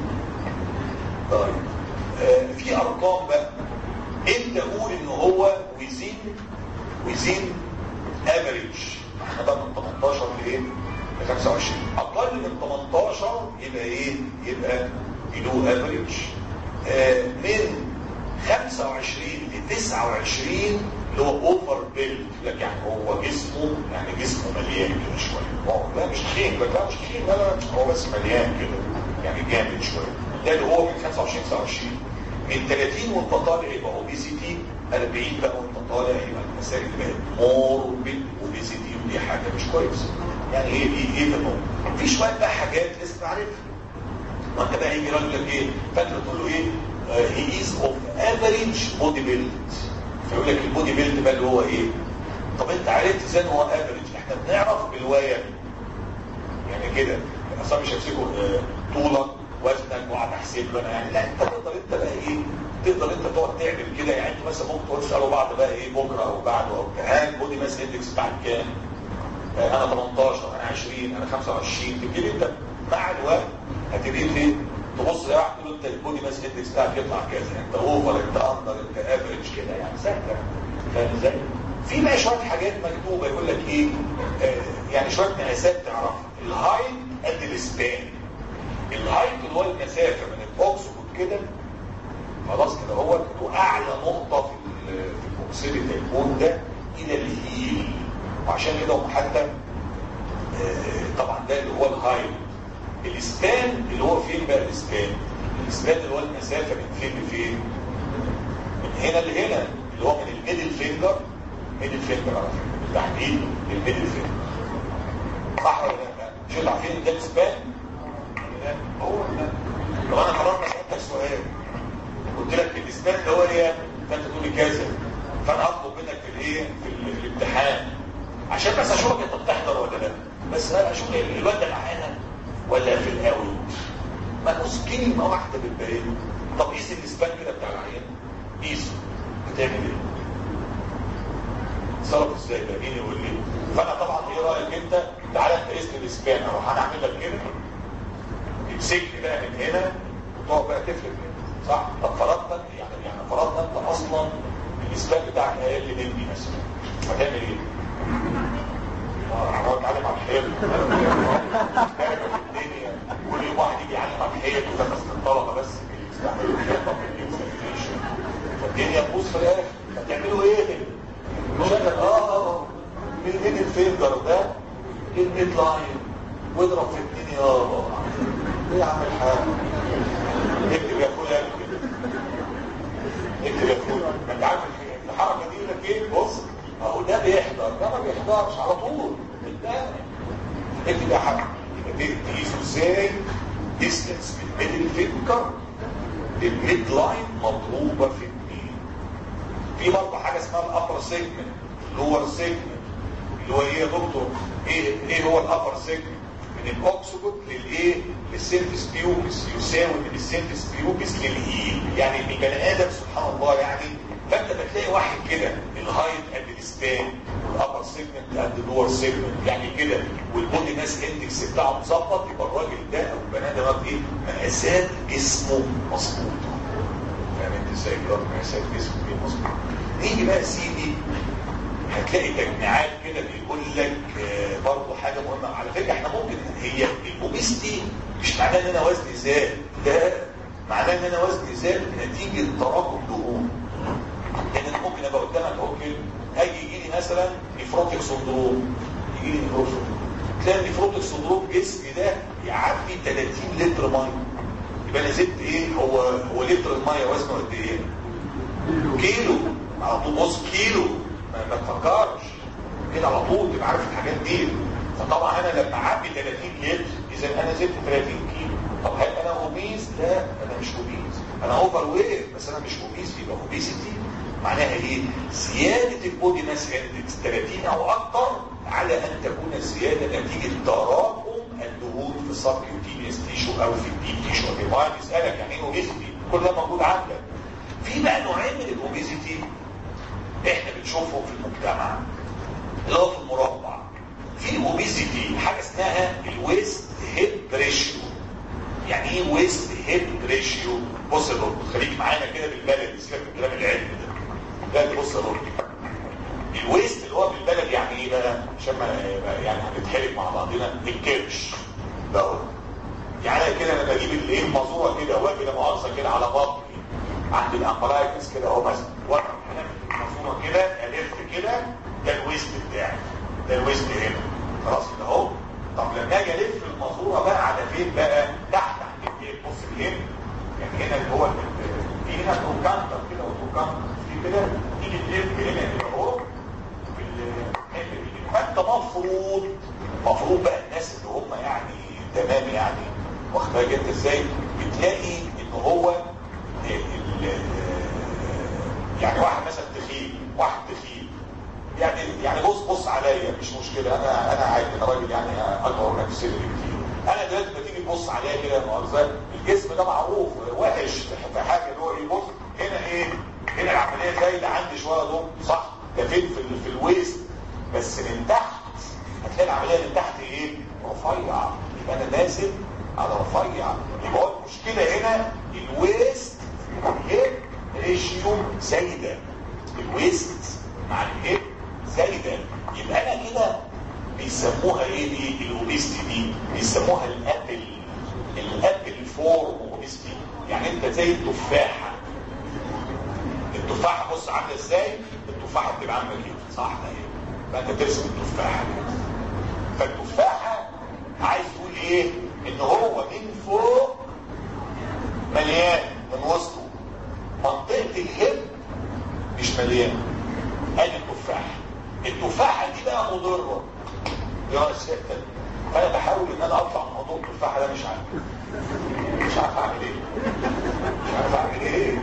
طيب آه في ارقام بقى انت قول ان هو ويزين ويزين افريج احنا بقى من 18 لايه ل 25 اقل من 18 يبقى ايه يبقى بلو افريج آه من 25 ل 29 اللي هو اوفر بيلد لك يعني هو جسمه يعني جسمه مليان كده شويه هو لا مش تخين لا مش تخين لا هو بس مليان كده يعني جامد شويه ده اللي هو من 25 29 من 30 وانت طالع يبقى اوبيسيتي 40 بقى وانت طالع يبقى المسائل بقت موربيد اوبيسيتي ودي حاجه مش كويسه يعني ايه دي ايه ده في شويه بقى حاجات لسه تعرفها ما انت بقى يجي راجل لك ايه فانت تقول له ايه هي از اوف افريج بودي بيلد فيقول لك البودي بيلد بقى اللي هو ايه طب انت عرفت ازاي ان هو افريج احنا بنعرف بالوايه يعني كده اصلا مش همسكه اه طولك وزنك وقعد احسب له انا يعني لا انت تقدر انت بقى ايه تقدر انت تقعد تعمل كده يعني انتوا مثلا ممكن تقعدوا تسالوا بعض بقى ايه بكره او بعده او ها البودي ماس اندكس بتاعك كام اه انا 18 انا 20 انا 25 تبتدي انت مع الوقت هتبتدي تبص لواحد تقول انت البودي ماس اندكس بتاعك يطلع كذا انت اوفر انت اندر انت افريج كده يعني سهله فاهم ازاي؟ في بقى شويه حاجات مكتوبه يقول لك ايه آه يعني شويه مقاسات تعرفها الهايت قد السبان الهايت اللي هو المسافه من الاوكسفورد كده خلاص كده هو اعلى نقطه في في الاوكسيديت البون ده الى الهيل وعشان كده هم حتى آه طبعا ده اللي هو الهايت الاسبان اللي هو فين بقى الاسبان الاسبان اللي هو المسافه من فين لفين من هنا لهنا اللي هو من الميدل فينجر ميدل فينجر على فكره بالتحديد الميدل فينجر صح ولا لا مش انتوا عارفين ده الاسبان هو ده طب انا خلاص سالتك سؤال قلت لك الاسبان اللي هو ايه فانت تقول لي كذا فانا هطلب منك في الايه في, في الامتحان عشان بس اشوفك انت بتحضر ولا لا بس انا اشوف الواد ده معانا ولا في القوي ما نص كلمه واحده بالبريد طب قيس الاسبان كده بتاع العيان قيسه بتعمل ايه صرف ازاي ده مين يقول لي فانا طبعا ايه رايك انت تعالى انت قيس لي الاسبان اروح انا اعمل لك كده تمسكني بقى من هنا وتقعد بقى تفرق كده صح طب فرضنا يعني يعني فرضنا انت اصلا الاسبان بتاعك اقل مني مثلا هتعمل ايه؟ هقعد اتعلم على الحيط الدنيا كل يوم واحد يجي يعلم على الحيط وده بس الطلبه بس اللي بيستعملوا الحيطه في الانسليشن فالدنيا تبوظ في الاخر هتعملوا ايه؟ شغل اه من هنا الفينجر ده الميد لاين واضرب في الدنيا يابا ايه يا عم الحاج اكتب يا اخويا اكتب يا اخويا ما انت عارف الحركه دي لك ايه بص اهو ده بيحضر ده ما بيحضرش على طول قدام اكتب يا حاج يبقى تقيسوا ازاي ديستنس من ميدل فينجر للميد لاين مضروبه في اثنين في برضه حاجه اسمها الابر سيجمنت اللور سيجمنت اللي هو ايه يا دكتور ايه ايه هو الابر سيجمنت من الاوكسبوت للايه للسيرفس بيوبس يساوي من السيرفس بيوبس للهيل يعني البني ادم سبحان الله يعني فانت بتلاقي واحد كده الهايت قد السبان والابر سيجمنت قد اللور سيجمنت يعني كده والبودي ماس اندكس بتاعه مظبط يبقى الراجل ده او البني ادم ده ايه مقاسات جسمه مظبوطه فاهم انت ازاي كده مقاسات جسمه ايه مظبوطه نيجي بقى يا سيدي هتلاقي تجميعات كده بيقول لك آه، برضه حاجه مهمه على فكره احنا ممكن هي الاوبيستي مش معناه ان انا وزني زاد ده معناه ان انا وزني زاد نتيجه تراكم دهون يعني انا ممكن ابقى قدامك اهو كده هاجي يجي لي مثلا نيفروتيك سندروم يجي لي نيفروتيك تلاقي النيفروتيك سندروم جسمي ده يعدي 30 لتر ميه يبقى انا زدت ايه هو هو لتر الميه وزنه قد ايه؟ كيلو على طول بص كيلو ما, ما تفكرش كده على طول تبقى عارف الحاجات دي فطبعا انا لما اعبي 30 لتر اذا انا زدت 30 كيلو طب هل انا اوبيز لا انا مش اوبيز انا اوفر ويت بس انا مش اوبيز يبقى اوبيزيتي معناها ايه زياده البودي ماس اندكس 30 او اكتر على ان تكون الزياده نتيجه تراكم الدهون في السبكيوتينيوس تيشو او في الديب تيشو واحد يسالك يعني ايه اوبيزيتي كل ده موجود عندك في بقى نوعين من الاوبيزيتي احنا بنشوفهم في المجتمع اللي هو في المربع في اوبيزيتي حاجه اسمها الويست هيب ريشيو يعني ايه ويست هيب ريشيو بص يا دكتور خليك معانا كده بالبلد سيبك من الكلام العلمي ده لا بص يا دكتور الويست اللي هو بالبلد يعني ايه بقى عشان ما يعني هنتحرك مع بعضنا الكرش ده هو يعني أنا كده انا بجيب الايه المازوره كده واجي لا مؤاخذه كده على بطني عند الامبرايكس كده اهو مثلا وانا الماسوره كده الف كده ده الويست بتاعي ده الويست هنا خلاص كده اهو طب لما اجي الف الماسوره بقى على فين بقى تحت تحت الجيب بص الجيب يعني هنا اللي هو في هنا تروكانتر كده وتروكانتر في كده تيجي تلف هنا كده اهو في الحته دي فانت مفروض مفروض بقى الناس اللي هم يعني تمام يعني واخد بالك انت ازاي بتلاقي ان هو ال- يعني واحد مثلا تخين واحد تخين يعني يعني بص بص عليا مش مشكله انا انا عادي انا راجل يعني اكبر منك في السن بكتير انا دلوقتي لما تيجي تبص عليا كده مؤاخذه الجسم ده معروف وحش في حاجه اللي هو ايه بص هنا ايه هنا العمليه زايده عندي شويه دول صح ده فين في, ال- في الويست بس من تحت هتلاقي العمليه من تحت ايه رفيع يبقى انا نازل على رفيع يبقى هو المشكله هنا الويست هيب ريشيو زايده الويست مع الهيب زايده يبقى انا كده بيسموها ايه دي الاوبيستي دي بيسموها الابل الابل فور اوبيستي يعني انت زي التفاحه التفاحه بص عامله ازاي التفاحه بتبقى عامله كده صح ده ايه فانت ترسم التفاحه فالتفاحه عايز تقول ايه ان هو من فوق مليان من وسطه منطقه الهب مش مليان ادي التفاحه التفاحه دي بقى مضره يا سيادة فانا بحاول ان انا اطلع من موضوع التفاحه ده مش عارف مش عارف اعمل ايه مش عارف اعمل ايه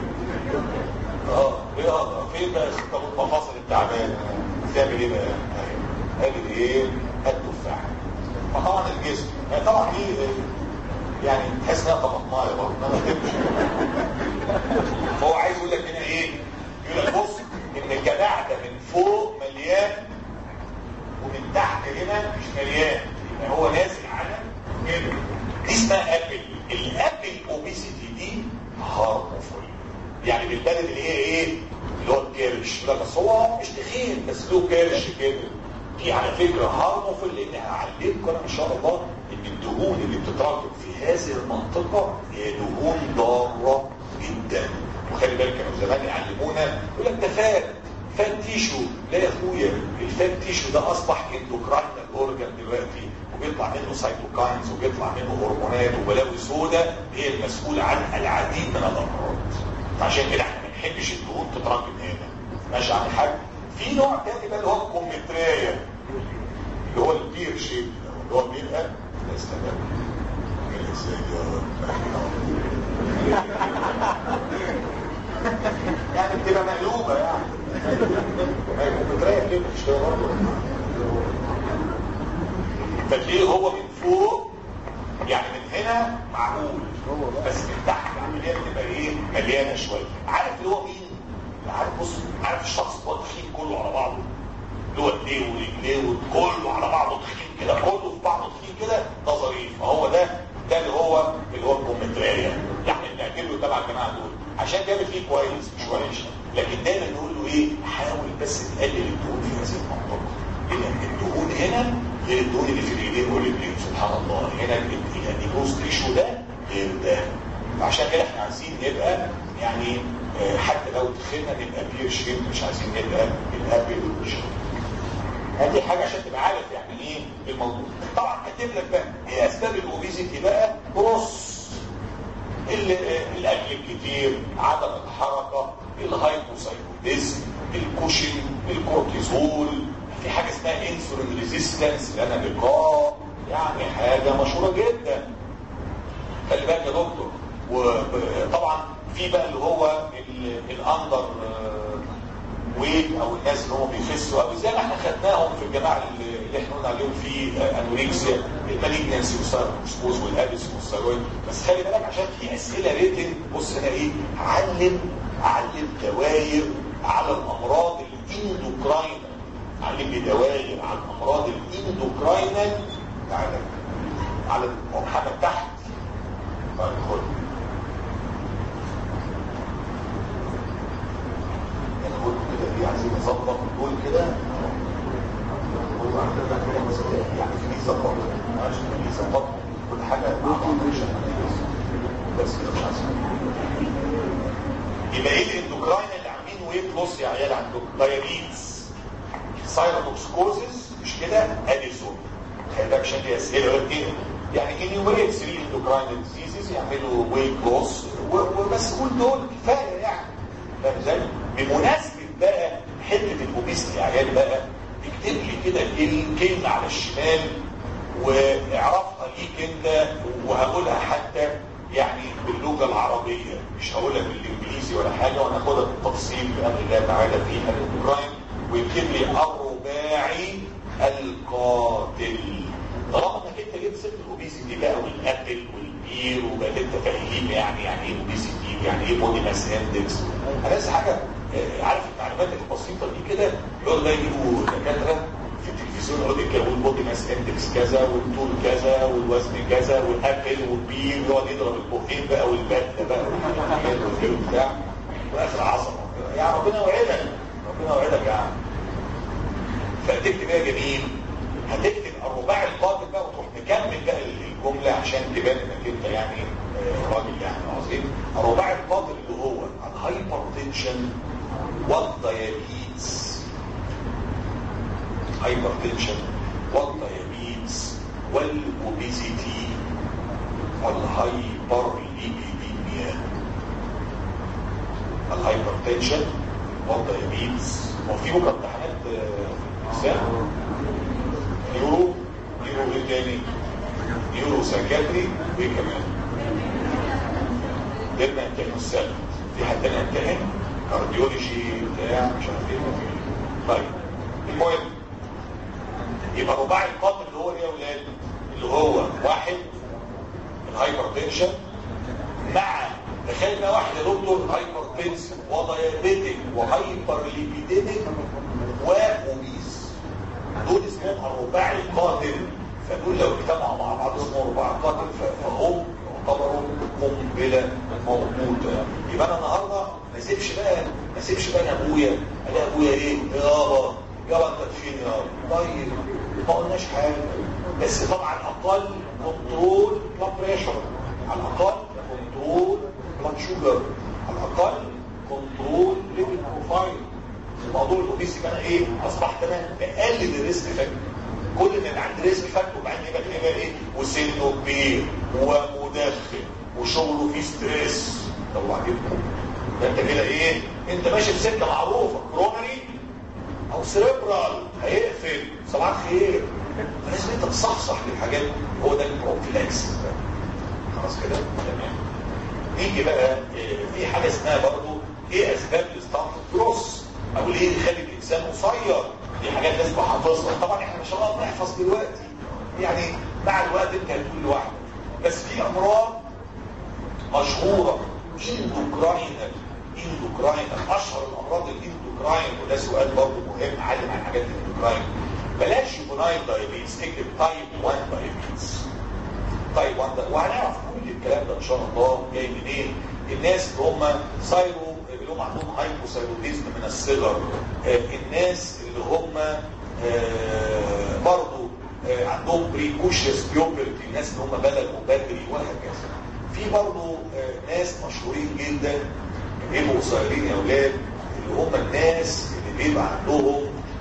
اه رياضه فين بقى ستة المفاصل التعبان تعمل ايه بقى قال ايه التفاحه فطبعا الجسم يعني طبعا دي يعني تحس انها طماطمايه برضه انا ما بحبش فهو عايز يقول لك هنا ايه يقول لك بص ان الجدع ده من فوق مليان ومن تحت هنا مش مليان يعني هو نازل على كده دي اسمها ابل الابل اوبيسيتي دي هارمفول يعني بالبلد اللي هي ايه اللي هو الكرش لا بس هو مش تخين بس له كرش كده دي على فكره هارمفول لان هعلمكم انا ان شاء الله ان الدهون اللي بتتراكم في هذه المنطقه هي دهون ضاره جدا وخلي بالك كانوا زمان يعلمونا يقول لك ده فات فات تيشو لا يا اخويا الفات تيشو ده اصبح اندوكراينال اورجان دلوقتي وبيطلع منه سايتوكاينز وبيطلع منه هرمونات وبلاوي سوداء هي المسؤوله عن العديد من الامراض فعشان كده احنا ما بنحبش الدهون تتراكم هنا ماشي عم الحاج في نوع تاني بقى اللي هو الكومتريا اللي هو البير شيب اللي هو بيبقى لا استنى ازاي يعني بتبقى مقلوبة يعني ما يكون بتريح كده مش كده برضه فتلاقيه هو من فوق يعني من هنا معقول بس من تحت العملية بتبقى ايه مليانة شوية عارف اللي هو مين عارف بص عارف الشخص اللي هو تخين كله على بعضه اللي هو ايديه ورجليه وكله على بعضه تخين كده كله في بعضه تخين كده ده ظريف فهو ده ده اللي هو اللي هو الكومنتريا يعني نعتبره تبع الجماعه دول عشان بيعمل فيه كويس مش وحش لكن دايما نقول له ايه حاول بس تقلل الدهون في هذه المنطقه لان الدهون هنا غير الدهون اللي في الرجلين والرجلين سبحان الله هنا يعني جروس تيشو ده غير ده فعشان كده احنا عايزين نبقى يعني آه، حتى لو دخلنا نبقى بير شيب مش عايزين نبقى الابل شيب هذه حاجه عشان تبقى عارف يعني ايه الموضوع طبعا كاتب لك بقى ايه اسباب الاوبيزيتي بقى بص ال- الاكل الكتير عدم الحركه الهايبوثايروديزم الكوشن الكورتيزول في حاجه اسمها انسولين ريزيستنس اللي انا لقاء يعني حاجه مشهوره جدا خلي بالك يا دكتور وطبعا في بقى اللي هو ال- الاندر ويت او الناس اللي هم بيخسوا قوي زي ما احنا خدناهم في الجماعه اللي اللي احنا قلنا عليهم في انوريكسيا المالجنسي والسايروكسبوز والهابس والثيرويد بس خلي بالك عشان في اسئله ريتن بص هنا ايه علم علم دوائر على الامراض الاندوكراين علم لي دوائر على الامراض الاندوكراين تعالى على محمد تحت طيب خد يعني قلت كده دي عايزين نظبط دول كده قلت عن كده كده بس يعني في ميزه ظبط معلش في ميزه ظبط كل حاجه مع بعض مش بس كده مش عايزين يبقى ايه الاندوكراين اللي عاملين ويت لوس يا عيال عندكم دايابيتس سايروتوكسكوزس مش كده اديسون خلي بالك عشان دي اسئله يقول لك ايه يعني انيوميريت 3 اندوكراين ديزيزز يعملوا ويت لوس وبس قول دول كفايه يعني فاهم ازاي؟ بمناسبه بقى حته الاوبيستي يا عيال بقى اكتب لي كده الكلمه على الشمال واعرفها ليك انت وهقولها حتى يعني باللغه العربيه مش هقولها بالانجليزي ولا حاجه وناخدها بالتفصيل بامر الله تعالى في الاوكراين ويكتب لي الرباعي القاتل طالما انك انت جبت سيره الاوبيسيتي بقى والاكل والبير وبقيت انت فاهم يعني يعني ايه اوبيسيتي ويعني ايه بودي ماس اندكس انا بس حاجه آه، عارف المعلومات البسيطه دي كده يقعدوا بقى يجيبوا دكاتره في التلفزيون يقعدوا يتكلموا البودي ماس اندكس كذا والطول كذا والوزن كذا والاكل والبير يقعد يضرب البوفين بقى والبته بقى والحاجات والبير وبتاع واخر عظمه يا ربنا يوعدك ربنا يوعدك يا عم فتكتب ايه يا جميل هتكتب الرباعي القاتل بقى وتروح مكمل بقى الجمله عشان تبان انك انت يعني آه، راجل يعني عظيم الرباعي القاتل اللي هو الهايبر تنشن والديابيتس هايبر تنشن والديابيتس والاوبيزيتي والهايبر ليبيديميا الهايبر تنشن والديابيتس وفي بكره امتحانات آه، سنة نيورو نيورو ايه تاني نيورو سايكاتري وايه كمان قدرنا نمتحن السنة في حد تاني امتحن كارديولوجي بتاع مش عارف ايه طيب المهم يبقى رباعي القاتل اللي هو ايه يا ولاد اللي هو واحد الهايبر تنشن مع تخيل بقى واحد يا دكتور هايبر تنسن وديابيتك وهايبر ليبيديميك واوبيس دول اسمهم الرباعي القاتل فدول لو اجتمعوا مع بعض اسمهم رباعي قاتل فهم يعتبروا قنبله موجوده يبقى انا النهارده ما اسيبش بقى ما اسيبش بقى انا ابويا انا ابويا ايه يابا يابا انت فين يابا طيب ما قلناش حاجه بس طبعا اقل كنترول بلاد بريشر على الاقل كنترول بلاد شوجر على الاقل كنترول ليفل بروفايل الموضوع الاوبيسي بقى ايه اصبح تمام بقلل الريسك فاكتور كل ما يبقى عندي ريسك فاكتور وبعدين يبقى كده ايه وسنه كبير ومدخن وشغله فيه ستريس طب وبعدين ده انت كده ايه انت ماشي في سكه معروفه كرونري او سيريبرال هيقفل صباح الخير لازم انت تصحصح للحاجات دي. هو ده البروفيلاكس خلاص كده تمام نيجي بقى إيه، في حاجه اسمها برضو ايه اسباب الاستعمار الكروس او ليه يخلي الانسان قصير دي حاجات لازم حافظها طبعا احنا مش هنقعد نحفظ دلوقتي يعني مع الوقت انت هتقول لوحدك بس في امراض مشهوره اندوكراينال اندوكراين اشهر الامراض الاندوكراين وده سؤال برضه مهم علم عن حاجات الاندوكراين بلاش جوبنايل دايابيتس اكتب تايب 1 دايابيتس تايب 1 ده وهنعرف كل الكلام ده ان شاء الله جاي منين الناس اللي هم سايرو اللي هم عندهم هايبوثايروديزم من الصغر آه الناس اللي هم آه برضه آه عندهم بريكوشيوس بيوبرتي الناس اللي هم بلغوا بدري وهكذا في برضه ناس مشهورين جدا بيبقوا قصيرين يا اولاد اللي هم الناس اللي بيبقى عندهم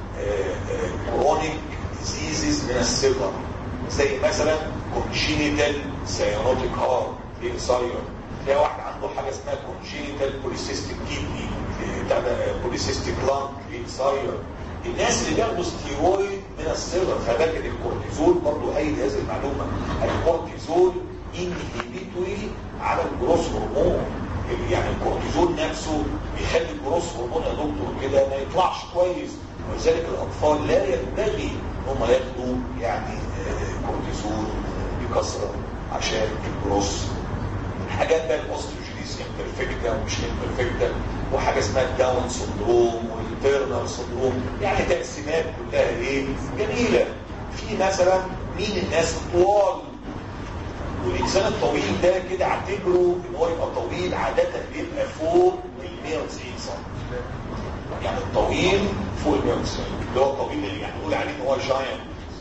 كرونيك ديزيزز من الصغر زي مثلا كونجينيتال سيانوتيك هارت في قصير تلاقي واحد عنده حاجه اسمها كونجينيتال بوليسيستيك كيدني بتاع ده بوليسيستيك لانج في قصير الناس اللي بياخدوا ستيرويد من الصغر فبالك الكورتيزول برضه اي هذه المعلومه الكورتيزول انهبيتوري على الجروس هرمون يعني الكورتيزول نفسه بيخلي الجروس هرمون يا دكتور كده ما يطلعش كويس ولذلك الاطفال لا ينبغي ان هم ياخدوا يعني كورتيزول بكثره عشان الجروس حاجات بقى الاوستروجينيز امبرفكتا ومش امبرفكتا وحاجه اسمها الداون سندروم والتيرنر سندروم يعني تقسيمات كلها ايه جميله في مثلا مين الناس الطوال والانسان الطويل ده كده اعتبره ان هو يبقى طويل عاده بيبقى فوق ال 190 سم يعني الطويل فوق ال 190 اللي هو الطويل اللي يعني نقول عليه ان هو جاينت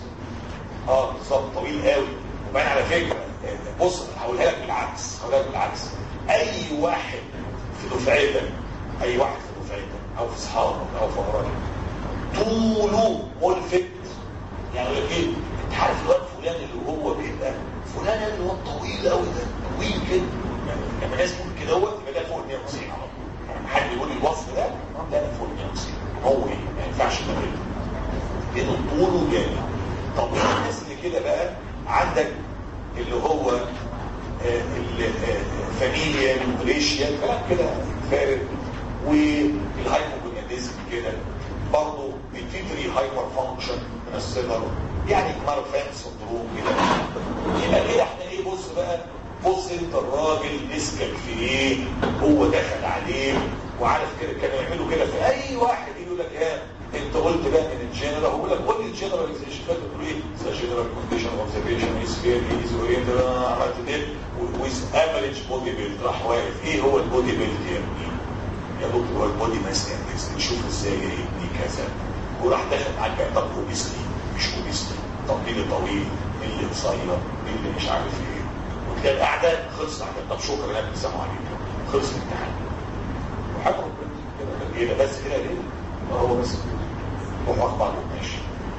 اه بالظبط طويل قوي وبعدين على فكره بص هقولها لك بالعكس هقولها لك بالعكس اي واحد في دفعتك اي واحد في دفعتك او في اصحابك او في قرايبك طوله ملفت يعني يقول لك ايه انت عارف الواد فلان اللي هو بيبقى فلان اللي هو الطويل قوي ده طويل كده يعني لما الناس تقول كده هو يبقى ده فوق ال 190 على طول يعني حد يقول لي الوصف ده ده انا فوق ال 190 هو ايه ما ينفعش كده لانه طوله جامد طب الناس اللي كده بقى عندك اللي هو الفاميليا الجريشيا كلام كده فارغ والهايبوجوناديزم كده برضه الفيتري هايبر فانكشن من الصغر يعني مارفان سندروم كده يبقى كده احنا ايه بص بقى بص انت الراجل مسكك في ايه هو دخل عليه وعارف كده كانوا يعملوا كده في اي واحد يقول لك ايه انت قلت بقى من الجنرال هقول لك قول لي الجنراليزيشن فاكر تقول ايه ذا جنرال كونديشن اوبزرفيشن از فيرلي از اورينتد عملت ده ويز افريج بودي بيلد راح واقف ايه هو البودي بيلد يا ابني يا دكتور هو البودي ماس اندكس نشوف ازاي يا ابني كذا وراح داخل معاك بقى طب اوبيستي مش اوبيستي طب مين اللي طويل مين اللي قصير مين اللي مش عارف ايه وتلاقي القعده خلصت على طب شكرا يا السلام عليكم خلص الامتحان وحاجه ربنا كده ايه ده بس كده ليه؟ ما هو بس روح اخبار ماشي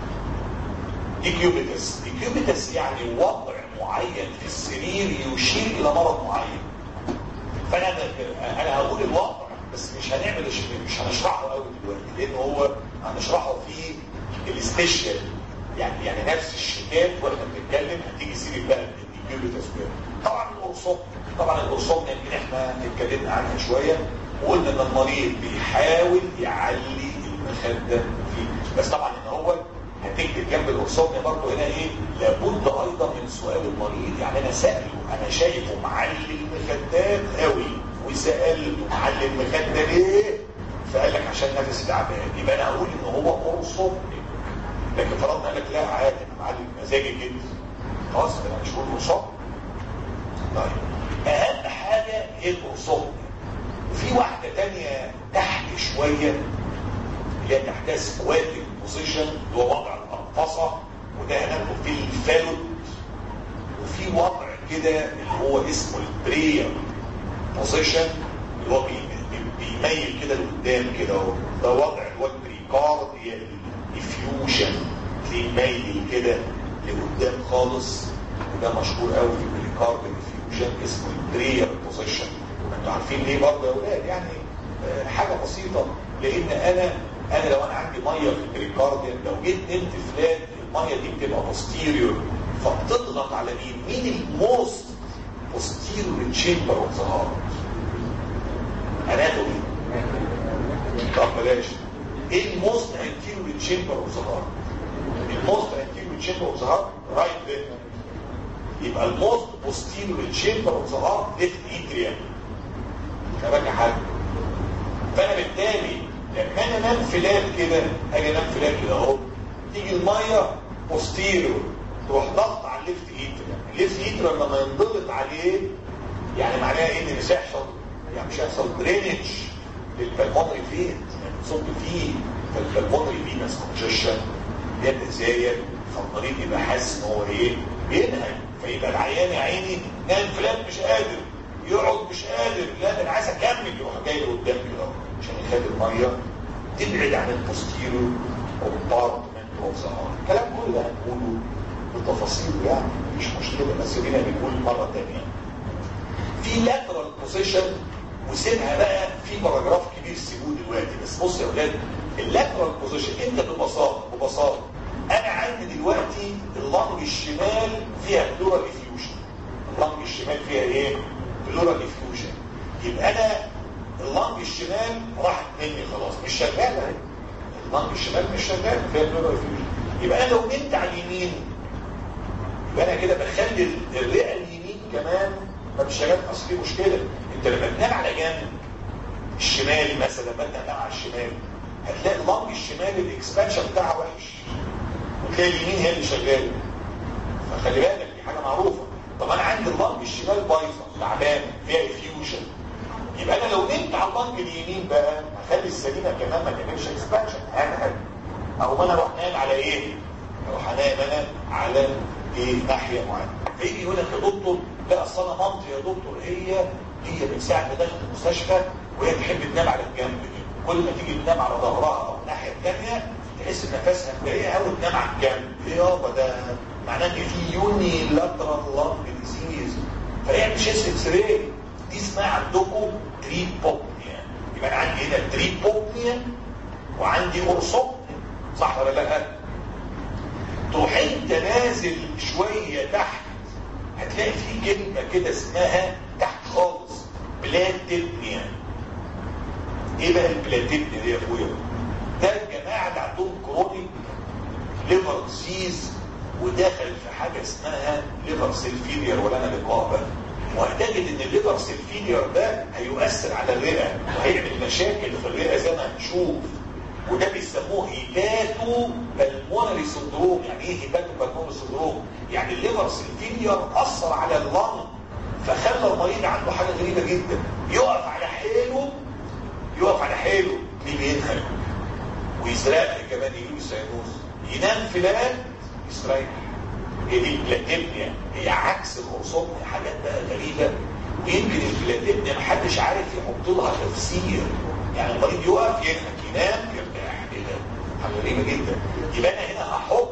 ديكيوبيتس ديكيوبيتس يعني وضع معين في السرير يشير الى مرض معين فانا انا هقول الوضع بس مش هنعمل مش هنشرحه قوي دلوقتي لان هو هنشرحه في السبيشال يعني يعني نفس الشتات واحنا بنتكلم هتيجي سيره بقى الديكيوبيتس طبعا القرصوم طبعا القرصوم يمكن احنا اتكلمنا عنها شويه وقلنا ان المريض بيحاول يعلي المخده فيه بس طبعا ان هو هتكتب جنب القرصوميا برضه هنا ايه لابد ايضا من سؤال المريض يعني انا ساله انا شايفه معلي المخدات قوي وسالته معلي المخده ليه فقال لك عشان نفسي تعبان يبقى انا هقول ان هو قرصومي لكن فرضنا قال لك لا عادي انا معلي مزاجي جدا خلاص انا مش بقول قرصومي طيب اهم حاجه هي القرصوميا وفي واحده تانية تحت شويه اللي هي تحتها سكواتنج بوزيشن اللي هو وضع القرفصه وده هناخده في الفالوت وفي وضع كده اللي هو اسمه البرير بوزيشن اللي هو بيميل كده لقدام كده ده وضع اللي هو البريكارديال افيوجن بيميل كده لقدام خالص وده مشهور قوي في البريكارديال افيوجن اسمه البرير بوزيشن انتوا عارفين ليه برضه يا اولاد يعني آه حاجه بسيطه لان انا انا لو انا عندي ميه في البريكارديوم لو جيت نمت فلان الميه دي بتبقى بوستيريور فبتضغط على مين؟ مين الموست بوستيريور تشامبر اوف ذا هارت؟ اناتومي طب بلاش ايه الموست انتيريور تشامبر اوف ذا هارت؟ الموست انتيريور تشامبر اوف ذا هارت رايت فينتر يبقى الموست بوستيريور تشامبر اوف ذا هارت ليفت اتريوم كمان حاجه فانا بالتالي لما انا انام فلات كده اجي انام فلات كده اهو تيجي الميه بوستيريور تروح ضغط على الليفت ايتر الليفت ايتر لما ينضغط عليه يعني معناها ايه ان مش هيحصل يعني مش هيحصل درينج للبلمونري فين يعني صب فيه فالبلمونري فينس كونجيشن يبدا زايد فالمريض يبقى حاسس ان هو ايه بينهج فيبقى العيان يا عيني نام فلان مش قادر يقعد مش قادر لا انا عايز اكمل يروح جاي لقدام كده عشان يخلي الميه تبعد عن البوستيريور كومبارتمنت اوف ذا الكلام كله ده هنقوله بالتفاصيل يعني مش مشكله بس هنا بنقول مره ثانيه في لاترال بوزيشن وسيبها بقى في باراجراف كبير سيبوه دلوقتي بس بص يا اولاد اللاترال بوزيشن انت ببساطه ببساطه انا عندي دلوقتي اللنج الشمال فيها بلورال افيوجن اللنج الشمال فيها ايه بلورال افيوجن يبقى انا اللنج الشمال راحت مني خلاص مش شغاله اهي اللنج الشمال مش شغاله فيها بلورال افيوجن يبقى انا لو نمت على اليمين يبقى انا كده بخلي الرئه اليمين كمان ما مش شغال اصل في مشكله انت لما تنام على جنب الشمالي مثلا لما تنام على الشمال هتلاقي اللنج الشمالي الاكسبانشن بتاعها وحش وتلاقي اليمين هي اللي شغاله فخلي بالك دي حاجه معروفه طب انا عندي اللنج الشمال بايظه تعبانه فيها افيوجن يبقى انا لو نمت على اللنج اليمين بقى هخلي السليمه كمان ما تعملش اكسبانشن هنهد او انا اروح نايم على ايه؟ اروح انام انا على ايه ناحيه معينه فيجي يقول لك يا دكتور لا اصل انا مامتي يا دكتور هي هي من ساعه ما دخلت المستشفى وهي تحب تنام على الجنب كده كل ما تيجي تنام على ظهرها او الناحيه الثانيه تحس ان نفسها مضايقها قوي تنام على الجنب ايه يابا ده معناه ان في يوني لاترال لانج ديزيز فهي مش اكس راي دي اسمها عندكم تريبوبنيا يبقى انا عندي هنا تريبوبنيا وعندي اورسوبنيا صح ولا لا؟ تروح انت نازل شويه تحت هتلاقي في كلمه كده اسمها تحت خالص بلاتيبنيا ايه بقى البلاتيبنيا دي يا اخويا؟ ده الجماعه اللي عندهم كرونيك ليفر ديزيز وداخل في حاجه اسمها ليفر سيل فيلير ولا انا لقاء بقى وهتجد ان الليفر سيل فيلير ده هيؤثر على الرئه وهيعمل مشاكل في الرئه زي ما هنشوف وده بيسموه هيباتو بالمونري سندروم يعني ايه هيباتو بالمونري سندروم يعني الليفر سيل فيلير اثر على اللنج فخلى المريض عنده حاجه غريبه جدا يقف على حيله يقف على حيله ليه بينهج ويزرق كمان يجيله سينوز ينام فلان يستريح هي دي البلاتيبنيا هي عكس القرصوبنيا حاجات بقى غريبه ويمكن البلاتيبنيا محدش عارف يحط لها تفسير يعني المريض يقف ينهج ينام يرتاح ايه ده حاجه غريبه جدا يبقى انا هنا هحط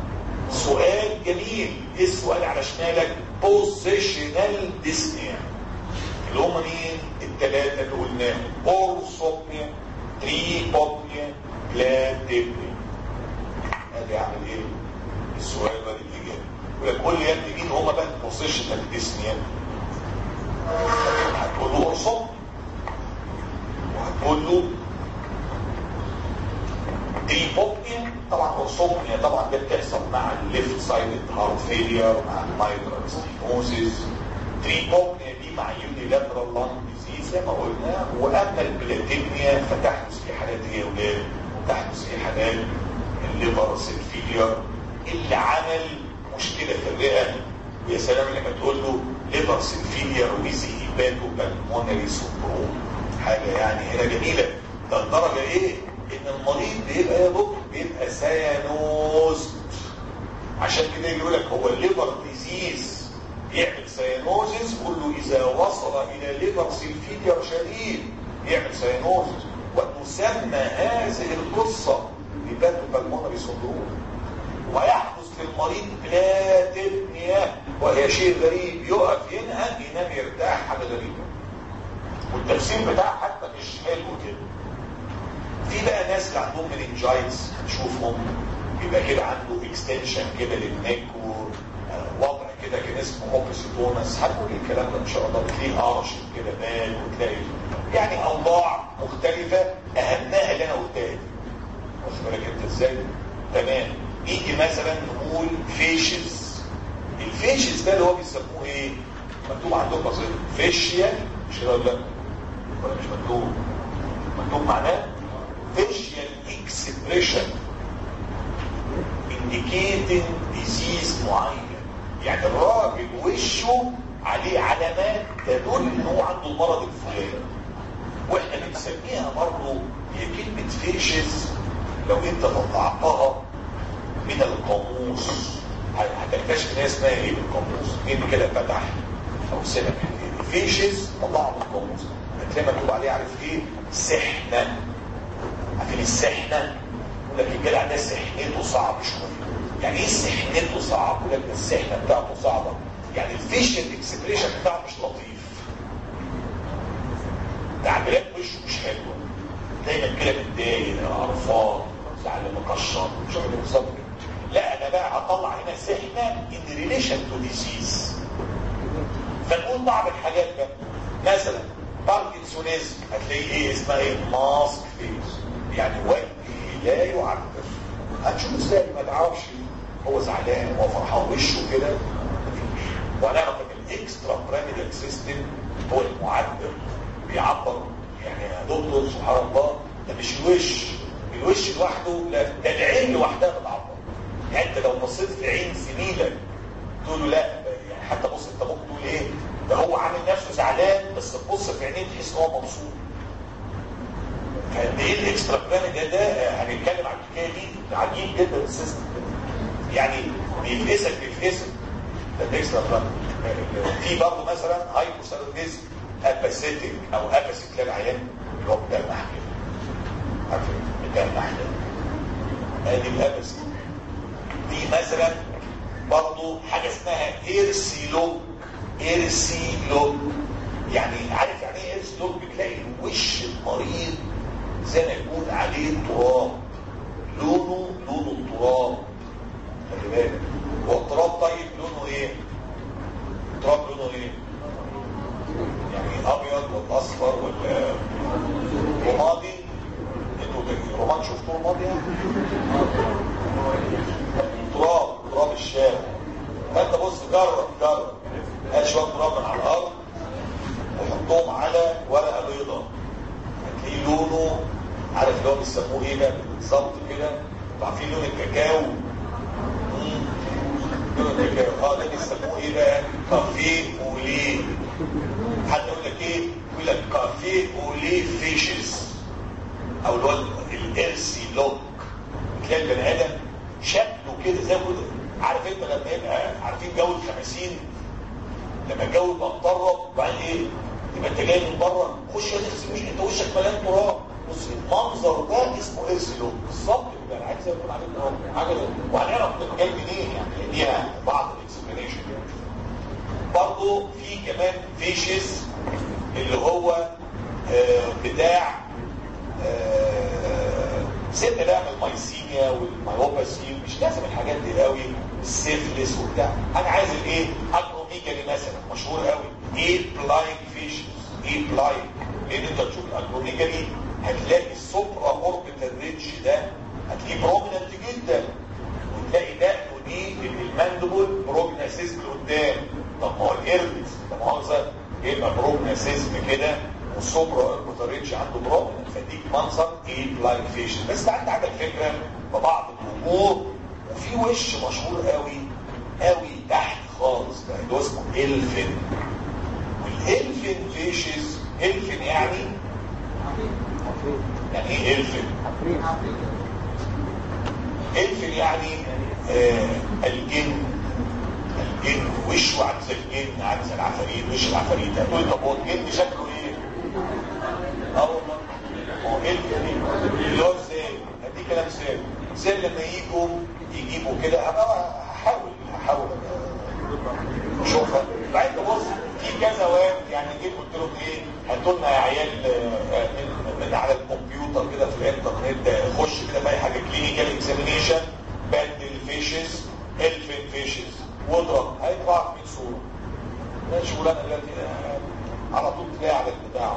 سؤال جميل ايه السؤال على شمالك بوزيشنال ديسنيا اللي هم مين الثلاثه اللي قلناهم اورسوبنيا تريبوبنيا بلاتيبنيا ادي اعمل ايه السؤال بقى الاجابه يقول لك قول لي يا ابني مين هم بقى البوزيشنال ديسنيا هتقول له اورسوبنيا وهتقول له البوبنيا طبعا اورسوبنيا طبعا ده بتحصل مع الليفت سايد هارت فيلير مع المايترال ستينوزيس تريبوبنيا دي مع يونيلاترال لانج ديزيز زي ما قلنا واما البلاتينيا فتحدث في حالات ايه يا ولاد؟ تحدث في حالات الليفر سيلفيلير اللي عمل مشكله في الرئه ويا سلام لما تقول له ليفر سيلفيلير ويزي هيباتو بالمونري سندروم حاجه يعني هنا جميله ده الدرجه ايه؟ ان المريض بيبقى يا دكتور بيبقى سيانوز عشان كده يقول لك هو الليفر ديزيز يعمل سيانوزز كله اذا وصل الى ليفر سيلفيلير شديد يعمل سيانوزز وتسمى هذه القصه بباتو بالمونري سندروم ويحدث للمريض بلاتيبنيا وهي شيء غريب يقف ينهج ينام يرتاح حاجه غريبه والتفسير بتاعها حتى مش حلو كده في بقى ناس اللي عندهم مننجايتس نشوفهم يبقى كده عنده اكستنشن كده للنك ووضع كده كان اسمه اوبسيتونس هنقول الكلام ده ان شاء الله بتلاقيه قرش كده بال وتلاقي يعني اوضاع مختلفه اهمها اللي انا قلتها دي واخد بالك انت ازاي؟ تمام نيجي مثلا نقول فيشز الفيشز ده اللي هو بيسموه ايه؟ مكتوب عندهم بسيط فيشيا مش كده ولا لا؟ ولا مش مكتوب؟ مكتوب معناه facial expression indicating disease معين يعني الراجل وشه عليه علامات تدل ان هو عنده المرض الفلاني واحنا بنسميها برضه هي كلمه فيشز لو انت طلعتها من القاموس هتكتشف ان هي اسمها ايه بالقاموس مين كده فتح او سمع فيشز طلعها من القاموس هتلاقي مكتوب عليه عارف ايه سحنه عارفين السحنه يقول لك الجدع ده سحنته صعب شويه يعني ايه سحنته صعب يقول لك السحنه بتاعته صعبه يعني الفيشل اكسبريشن بتاعه مش لطيف تعبيرات وشه مش حلوه دايما كده متضايق قرفان زعل مكشر مش عارف بالظبط لا انا بقى هطلع هنا سحنه ان ريليشن تو ديزيز فنقول بعض الحاجات بقى مثلا باركنسونيزم هتلاقيه ايه اسمها ايه ماسك فيس يعني وجه لا يعبر هتشوف ازاي ما تعرفش هو زعلان هو فرحان وشه كده ونعرف ان الاكسترا براميدال سيستم هو المعبر بيعبر يعني يا دكتور سبحان الله ده مش الوش الوش لوحده لا ده العين لوحدها بتعبر يعني انت لو بصيت في عين زميلك تقول له لا يعني حتى بص انت ممكن تقول ايه ده هو عامل نفسه زعلان بس تبص في عينيه تحس ان هو مبسوط فقد ايه الاكسترا براميدال ده هنتكلم عن الحكايه دي عجيب جدا السيستم يعني بيفقسك بيفقسك ده الاكسترا براميدال في برضه مثلا هايبوثايروديزم اباسيتك او اباسيك للعيان اللي هو بتلمح كده عارفين بتلمح كده ادي الاباسيك دي مثلا برضه حاجه اسمها ايرسيلوك ايرسيلوك يعني عارف يعني ايه ايرسيلوك بتلاقي وش المريض زي ما يكون عليه تراب لونه لون التراب خلي بالك هو التراب طيب لونه ايه؟ التراب لونه ايه؟ يعني ابيض ولا اصفر ولا رمادي انتوا رماد شفتوا رمادي يعني؟ تراب تراب الشارع فانت بص جرب جرب هات شويه تراب من على الارض وحطهم على ورقه بيضاء هتلاقيه لونه عارف اللي هو بيسموه ايه بقى بالظبط كده عارفين لون الكاكاو لون الكاكاو اه ده بيسموه ايه بقى كافيه اوليه حد يقول لك ايه يقول لك كافيه اوليه فيشز او اللي هو الارسي لوك تلاقي البني ادم شكله كده زي كده عارف انت لما يبقى عارفين جو الخمسين لما الجو يبقى مطرب وبعدين ايه يبقى انت جاي من بره خش تغسل وشك انت وشك مليان تراب بص المنظر ده اسمه ارسلو بالظبط كده انا عايز اقول عليك اهو حاجه وهنعرف ده جاي منين يعني ليها بعض الاكسبلانيشن برضه في كمان فيشز اللي هو آه بتاع آه سيبنا بقى من المايسينيا والمايوباسي مش لازم الحاجات دي قوي السيفلس وبتاع انا عايز الايه اجروميجالي مثلا مشهور قوي ايه بلايك فيشز ايه بلايك لان انت تشوف الاجروميجالي هتلاقي السوبرا اوربيتال ريدج ده هتلاقيه بروميننت جدا وتلاقي دقنه دي الماندبل بروجناسيزم لقدام طب ما هو الاربس طب مؤاخذه يبقى بروجناسيزم كده والسوبرا اوربيتال ريدج عنده بروميننت فديك منظر ايه بلايك فيشز بس انت عندك الفكره ببعض الامور وفي وش مشهور قوي قوي تحت خالص ده اللي هو اسمه الفن والالفن فيشز الفن يعني يعني ايه الفن الفن يعني آه الجن الجن وشه عامل زي الجن عامل زي العفاريت وش العفاريت هتقول طب هو الجن شكله ايه؟ اه والله هو الفن اللي هو ازاي؟ هدي كلام سهل زي لما يجوا يجيبوا كده انا هحاول هحاول اشوفها بعدين تبص في كذا واد يعني جيت قلت لهم ايه هاتوا لنا يا عيال من, من على الكمبيوتر كده في الانترنت خش كده في اي حاجه كلينيكال اكزامينيشن بدل فيشز الفين فيشز واضرب هيطلع لك 100 صوره ده شغلانه دلوقتي على طول تلاقي على البتاع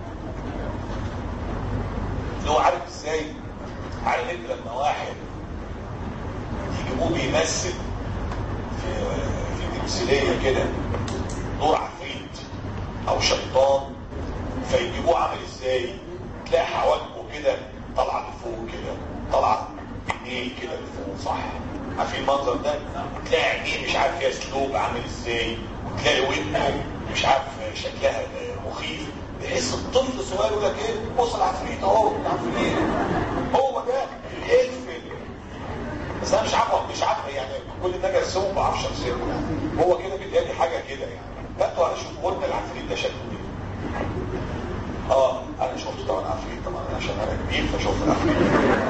اللي هو عارف ازاي عارف انت لما واحد يجيبوه بيمثل في في تمثيليه كده دور عفريت او شيطان فيجيبوه عامل ازاي تلاقي حواجبه كده طالعه لفوق كده طالعه بالليل كده لفوق صح عارفين المنظر ده وتلاقي عينيه مش عارف فيها اسلوب عامل ازاي وتلاقي ودنه مش عارف شكلها مخيف تحس الطفل الصغير يقول لك ايه بص العفريت اهو العفريت هو ده الالف بس انا مش عارف مش عارف يعني كل ده ارسمه ما بعرفش ارسمه يعني هو كده بيدالي حاجه كده يعني فانتوا هشوف قلنا العفريت ده شكله ايه اه انا شفت طبعا عفريت طبعا عشان انا كبير فشفت العفريت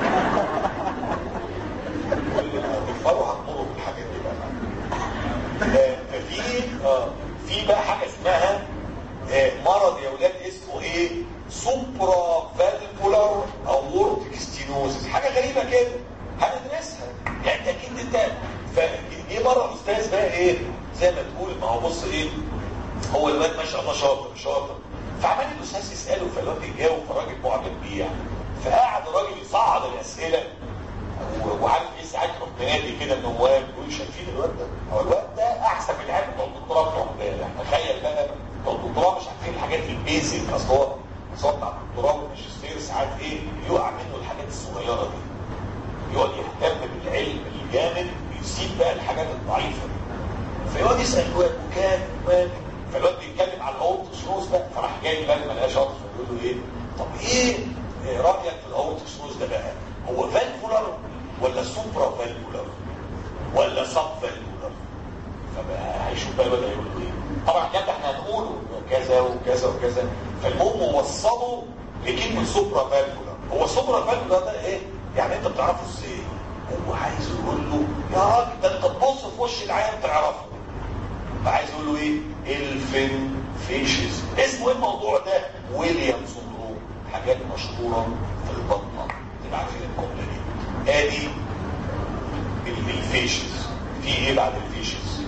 كل ما تكبروا هتمروا بالحاجات دي بقى ففي اه في بقى حاجه اسمها آه مرض يا ولاد اسمه ايه سوبرا فالفولار اورتيك ستينوزس حاجه غريبه كده هندرسها يعني انت اكيد انت فجه مره الاستاذ بقى ايه زي ما تقول ما هو بص ايه هو الواد ما شاء الله شاطر شاطر فعمال الاستاذ يساله فالواد يجاوب فالراجل معجب بيه يعني فقعد الراجل يصعد الاسئله وعارف ايه ساعات يروح منادي كده النواب يقول شايفين الواد ده هو الواد ده احسن من العيال بتوع الدكتوراه بتوع امبارح تخيل بقى بتوع الدكتوراه مش عارفين الحاجات البيزك اصل هو النظام بتاع الدكتوراه والماجستير ساعات ايه يقع منه الحاجات الصغيره دي يقعد يهتم بالعلم الجامد ويسيب بقى الحاجات الضعيفه دي فيقعد يسال الواد وكان وكان فالواد بيتكلم على الاورتوسنوز بقى فراح جاي بقى ملهاش شاطر فبيقول له ايه طب ايه رايك في الاورتوسنوز ده بقى هو فالفولار ولا سوبرا فالفولار ولا سب فالفولار فبقى هيشوف بقى بدا يقول له ايه طبعا كده احنا هنقوله كذا وكذا وكذا فالمهم وصله لكلمه سوبرا فالفولار هو سوبرا فالفولار ده ايه يعني انت بتعرفه ازاي هو عايز يقول له يا راجل ده انت تبص في وش العيان تعرفه فعايز يقول له ايه الفين فيشز اسمه ايه الموضوع ده ويليام سندروم حاجات مشهوره في البطنه تبقى عارفين الجمله دي ادي الفيشز في ايه بعد الفيشز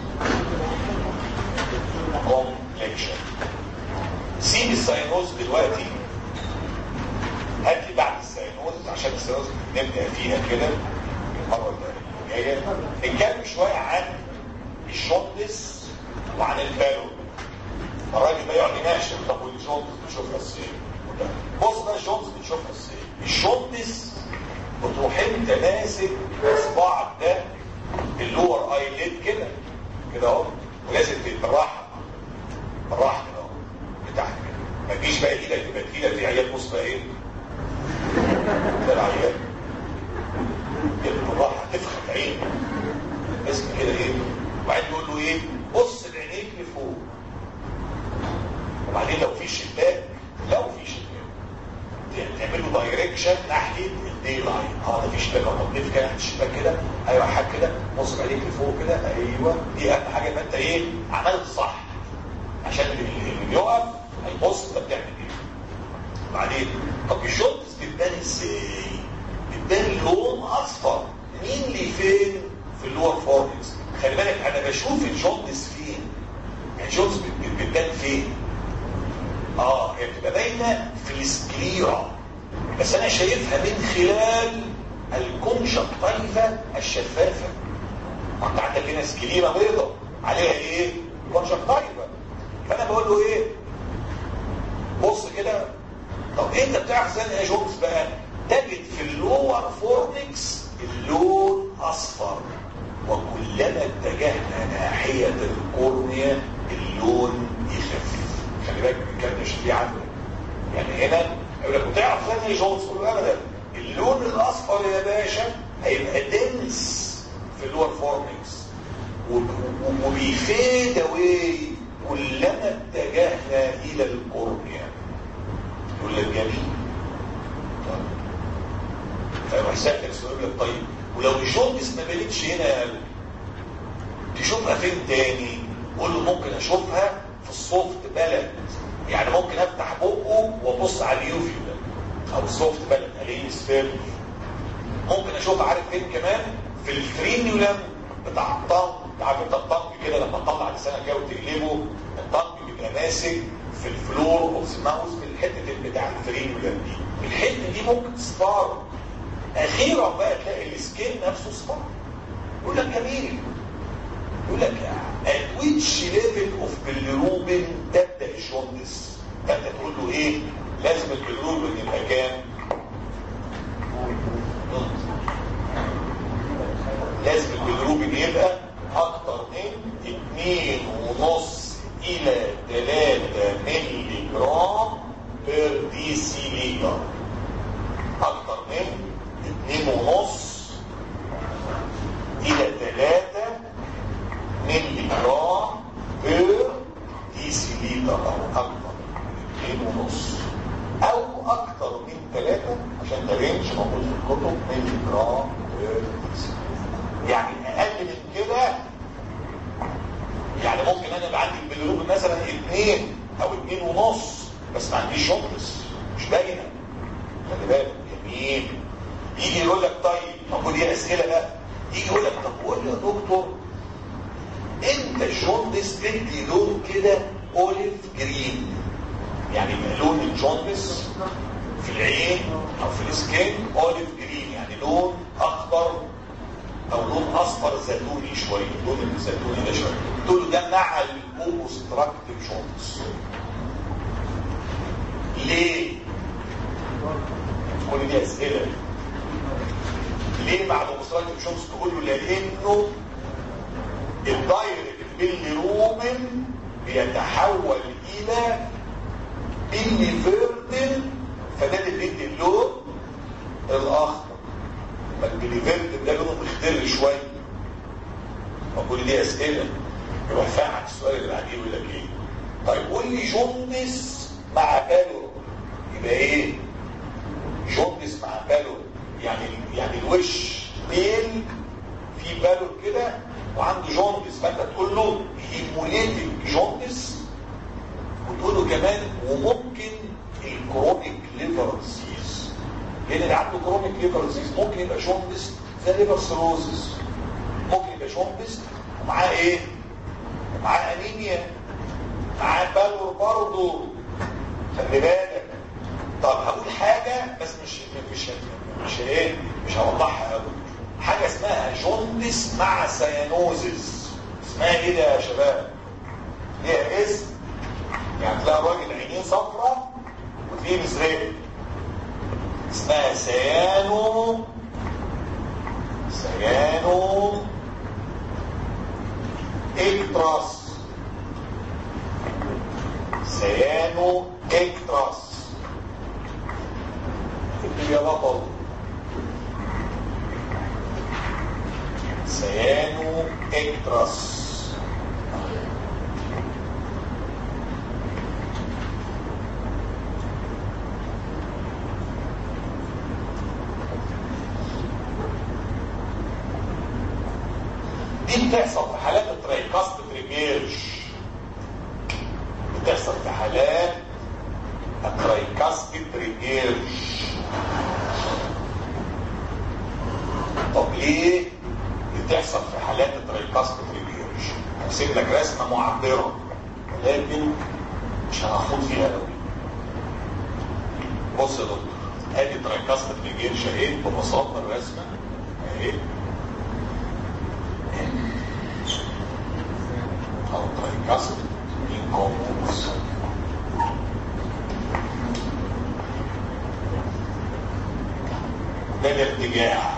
كومبلكشن سيب الساينوز دلوقتي هات لي بعد الساينوز عشان الساينوز نبدا فيها كده المره الجايه نتكلم شويه عن الشوندس وعن البالو الراجل ده يقعد يناقش طب والجوندس بتشوفها ازاي بص بقى الجوندس بتشوفها ازاي الشوندس بتروح انت ماسك اصبعك ده اللور ايليد كده كده اهو ولازم بالراحه بالراحه كده اهو بتاعك كده ما تجيش بقى ايدك تبقى تقيله في عيال بص بقى ايه ده العيال كده بالراحه تفخم عينك اسم كده ايه وبعدين يقول له ايه بص لعينيك لفوق وبعدين لو في شباك لو في شباك تعمل له دايركشن ناحيه الدي لاين اه ده في شباك اهو نضيف كده ناحيه الشباك كده ايوه حاجه كده بص بعينيك لفوق كده ايوه دي اهم حاجه يبقى انت ايه عملت صح عشان اللي بيقف هيبص انت بتعمل ايه بعدين طب الشوتس بتبان ازاي؟ بتبان لون اصفر مين اللي فين في اللور فورنكس خلي بالك انا بشوف الجوندس فين يعني الجوندس بتبان فين اه هي بتبقى باينه في السكليرا بس انا شايفها من خلال الكونجكتيفا الشفافه انت عندك هنا سكليرا بيضاء عليها ايه كونجكتيفا فانا بقول له ايه بص كده طب انت بتعرف ازاي يا جونز بقى تجد في اللور فورنكس اللون اصفر وكلما اتجهنا ناحية الكورنيا اللون يخفف خلي بالك الكلام مش فيه عنه يعني هنا يقول لك بتعرف ازاي يا جونز قول ابدا اللون الاصفر يا باشا هيبقى دنس في اللور فورنكس وبيفيد اواي كلما اتجهنا الى الكورنيا يقول لك جميل طيب فيروح سألك سؤال لك طيب ولو الجوندس ما بانتش هنا يا قلب تشوفها فين تاني قول له ممكن اشوفها في السوفت بلد يعني ممكن افتح بقه وابص على اليوفيولا او السوفت بلد الاقيه سفير ممكن اشوفها عارف فين كمان في الفرينيولم بتاع الطنج عارف انت الطنج كده لما تطلع لسانك كده وتقلبه الطنج بيبقى ماسك في الفلور اوف ذا ماوس في الحته بتاع الفرينيولم دي الحته دي ممكن تصفار اخيرا بقى تلاقي السكين نفسه صفار يقول لك جميل يقول لك at which level of bilirubin تبدا الجوندس فانت تقول له ايه لازم البيلروبين يبقى كام لازم البيلروبين يبقى اكتر من اتنين ونص الى تلاتة ملي جرام بير دي سي ليتر اكتر من اتنين ونص الى تلاتة ملي جرام بير دي سي ليتر او اكتر من اتنين ونص او اكتر من تلاتة عشان ده رينج موجود في الكتب ملي جرام بير دي سي يعني اقل من كده يعني ممكن انا يبقى عندي البيلروبين مثلا اتنين او اتنين ونص بس ما عنديش شوكلس مش باينه خلي بالك يمين يجي يقول لك طيب المفروض دي اسئله بقى يجي يقول لك طب قول لي يا دكتور انت الجوندس تدي لون كده اوليف جرين يعني لون الجوندس في العين او في السكين اوليف جرين يعني لون اخضر او لون اصفر زيتوني شويه لون الزيتوني ده شويه دول ده مع الاوبستراكتيف جونز ليه كل دي اسئله ليه مع الاوبستراكتيف جونز تقول له لانه الدايركت بالروبن بيتحول الى بالليفيردن فده اللي بيدي اللون الاخضر البليفيرد ده لونه مخضر شويه فكل دي اسئله يروح فاهم السؤال اللي بعديه يقول لك ايه طيب قول لي جوندس مع بالور يبقى ايه جوندس مع بالور يعني يعني الوش بيل في بالور كده وعنده جوندس فانت تقول له هيموليتيك جوندس وتقول له كمان وممكن الكرونيك ليفر ديزيز لان اللي عنده كرونيك ليفر ديزيز ممكن يبقى جوندس زي ليفر سيروزس ممكن يبقى جوندس ومعاه ايه معاه انيميا معاه بالور برضه خلي بالك طب هقول حاجه بس مش مش مش ايه مش هوضحها قوي حاجه اسمها جوندس مع سيانوزس اسمها ايه ده يا شباب ليها اسم يعني تلاقي راجل عينيه صفرا وتلاقيه مزرق اسمها سيانو سيانو اكتراس سيانو اكتراس اكتب يا بطل سيانو اكتراس دي بتحصل في حالات الترايكاست بريميرج بتحصل في حالات الترايكاست بريميرج طب ليه بتحصل في حالات الترايكاست بريميرج هسيب لك رسمه معبره لكن مش هنخوض فيها قوي بص يا دكتور ادي ترايكاست بريميرج اهي ببساطه الرسمه اهي او ترايكاست انكومبوز ده الارتجاع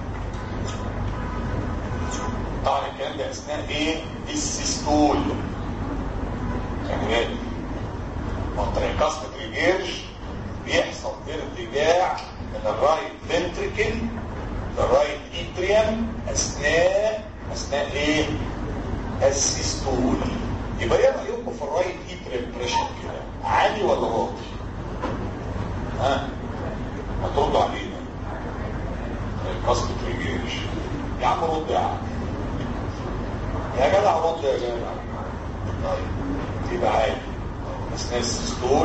طبعا الكلام ده اثناء ايه السيستول يعني بالك والترايكاست ريجيرج بيحصل ارتجاع من الرايت فنتريكل للرايت اتريم اثناء اثناء ايه السيستول يبقى ايه رايكم في الرايت اتريم بريشر كده عالي ولا واطي ها هتردوا علينا الكاست ريجيرج يا عم رد يا عم يا جدع رد يا جدع طيب يبقى عالي اثناء السيستول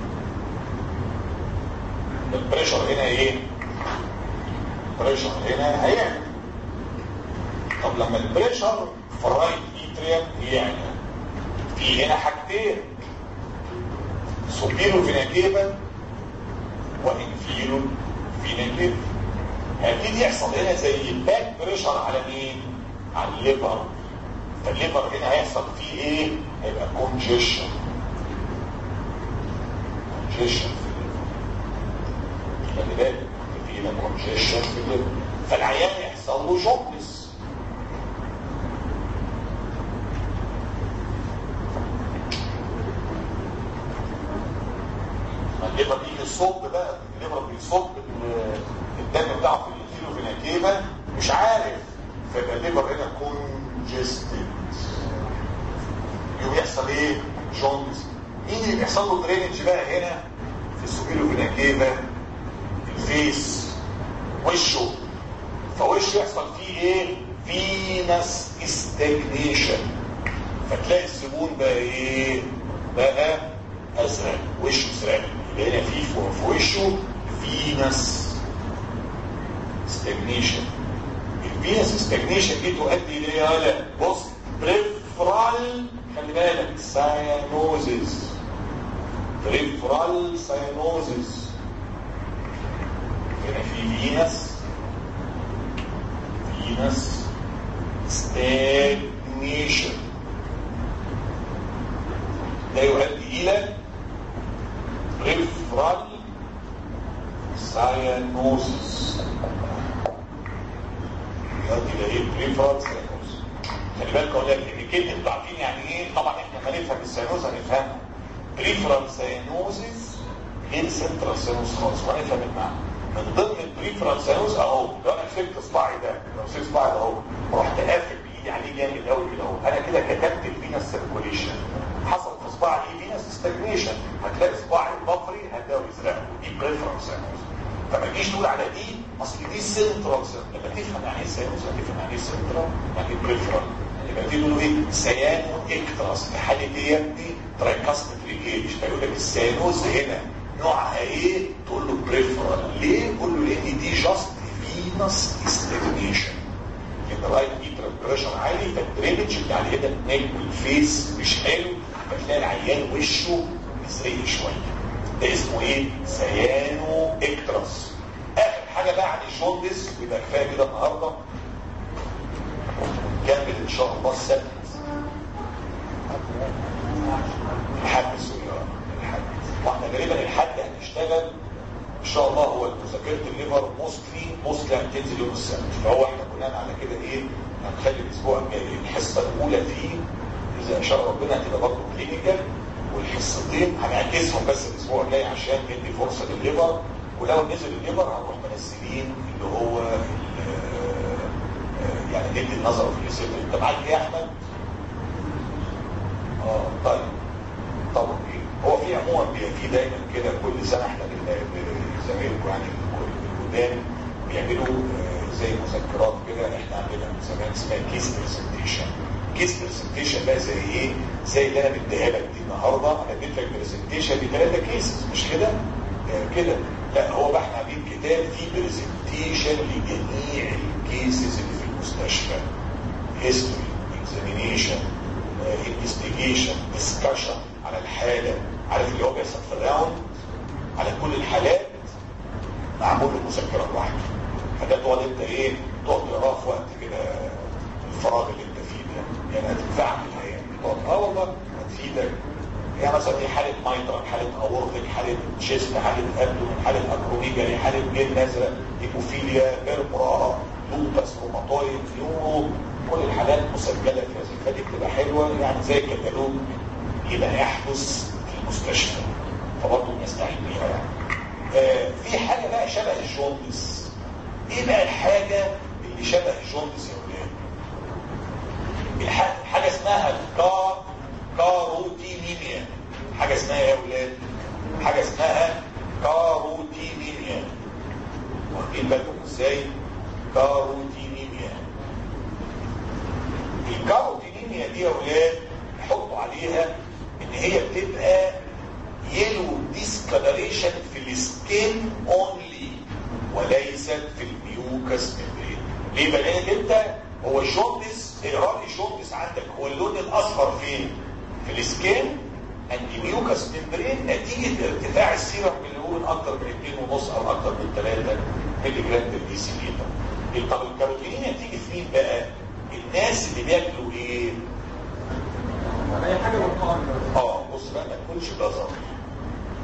البريشر هنا ايه البريشر هنا هيعلى طب لما البريشر في الرايت اتريم يعلى في هنا حاجتين سوبيرو فيناكيبا وانفيرو فيناكيبا هيبتدي يحصل هنا زي باك بريشر على مين على الليفر فالليفر هنا هيحصل فيه ايه هيبقى كونجيشن كونجيشن خلي بالك في هنا كونجيشن في الليفر فالعيان يحصل له جوندس الليفر بيجي يصب بقى الليفر بيصب الدم بتاعه في الكيلو في الكيبه مش عارف فيبقى الليفر هنا كونجستد يوم يحصل ايه جوندس مين اللي بيحصل له درينج بقى هنا في السوبيلو في الكيبه الفيس وشه فوشه يحصل فيه ايه فينس استجنيشن فتلاقي الزبون بقى ايه بقى ازرق وشه ازرق يبقى هنا في في وشه فينس استجنيشن الفينس استجنيشن دي تؤدي الى ايه بص بريفرال خلي بالك ساينوزز بريفرال ساينوزز هنا في فينس فينس ستاجنيشن ده يؤدي الى بريفرال ساينوزس يؤدي الى ايه بريفرال ساينوزس خلي بالك اقول لك ان كلمه انتوا عارفين يعني ايه طبعا احنا ما نفهم الساينوز هنفهمها بريفرال ساينوزس غير سنترال ساينوز خالص وهنفهم المعنى من ضمن البريفرال ساينوز اهو لو انا مسكت صباعي ده لو مسكت صباعي ده اهو ورحت قافل بايدي عليه جامد قوي كده اهو انا كده كتبت الفينس سيركوليشن حصل في صباعي فينس ستاجنيشن هتلاقي صباعي البطري هتلاقيه ازرق ودي بريفرال ساينوز فما تجيش تقول على دي اصل دي سنترال ساينوز لما تفهم يعني ايه ساينوز هتفهم يعني ايه سنترال يعني ايه بريفرال يبقى دي يقولوا ايه سيانو اكتراس في حاله دي يا ابني ترايكاستيك ريجيج فيقول لك السيانوز هنا نوعها ايه تقول له بريفرال ليه قول له لان دي جاست فينس استجنيشن ان رايت ميتر بريشر عالي فالدرينج بتاع الهيد نيك والفيس مش حلو فتلاقي العيان وشه مزرق شويه ده اسمه ايه سيانو اكتراس اخر حاجه بقى عن الجوندس يبقى كفايه كده النهارده نكمل ان شاء الله السبت الحد السوري الحد واحنا غالبا الحد هنشتغل ان شاء الله هو مذاكره الليفر موستلي موستلي هتنزل يوم السبت فهو احنا بناء على كده ايه هنخلي الاسبوع الجاي الحصه الاولى فيه اذا ان شاء ربنا هتبقى برضه كلينيكال والحصتين هنعكسهم بس الاسبوع الجاي عشان ندي فرصه للليفر ولو نزل الليفر هنروح منزلين اللي هو يعني ندي النظر في الصدر انت معاك ايه يا احمد؟ اه طيب طب هو في عموما بيبقى في دايما كده كل سنه احنا زمايلكم يعني القدام بيعملوا زي مذكرات كده احنا عندنا من زمان اسمها كيس برزنتيشن كيس برزنتيشن بقى زي ايه؟ زي اللي انا مديها لك دي النهارده انا اديت لك برزنتيشن بثلاثه كيسز مش كده؟ كده لا هو بقى احنا عاملين كتاب فيه برزنتيشن لجميع الكيسز اللي في المستشفى هيستوري اكزامينيشن انفستيجيشن ديسكشن على الحاله عارف اللي هو بيحصل في الراوند على كل الحالات معمول له مذكره لوحده فده تقعد انت ايه تقعد تقراه في وقت كده الفراغ اللي انت فيه ده يعني هتنفعك الحقيقه تقعد اه والله هتفيدك يعني مثلا دي حاله مايترال حاله اورطك حاله تشيست حاله ابدومن حاله اكروميجالي حاله جلد ازرق هيموفيليا بيربرا لوبس روماتويد يورو كل الحالات مسجله في هذه فدي بتبقى حلوه يعني زي كتالوج يبقى يحدث في المستشفى فبرضه بنستعين بيها يعني. آه في حاجه بقى شبه الجوندس ايه بقى الحاجه اللي شبه الجوندس يا ولاد؟ حاجه اسمها الكار كاروتينيميا حاجه اسمها يا ولاد حاجه اسمها كاروتينيميا واخدين بالكم ازاي كاروتينيميا الكاروتينيميا دي يا ولاد حطوا عليها ان هي بتبقى يلو ديسكلريشن في السكين اونلي وليست في الميوكس ممبرين ليه بقى لانك انت هو الجوندس اقرا لي الجوندس عندك هو اللون الاصفر فين في السكين اند ميوكس ممبرين نتيجه ارتفاع السيرم باللون اكتر من 2.5 او اكتر من 3 مللي جرام بالدي سي لتر طب الكاروتينين تيجي في مين بقى الناس اللي بياكلوا ايه اي حاجه بالقرن اه بص بقى ما تكونش جزر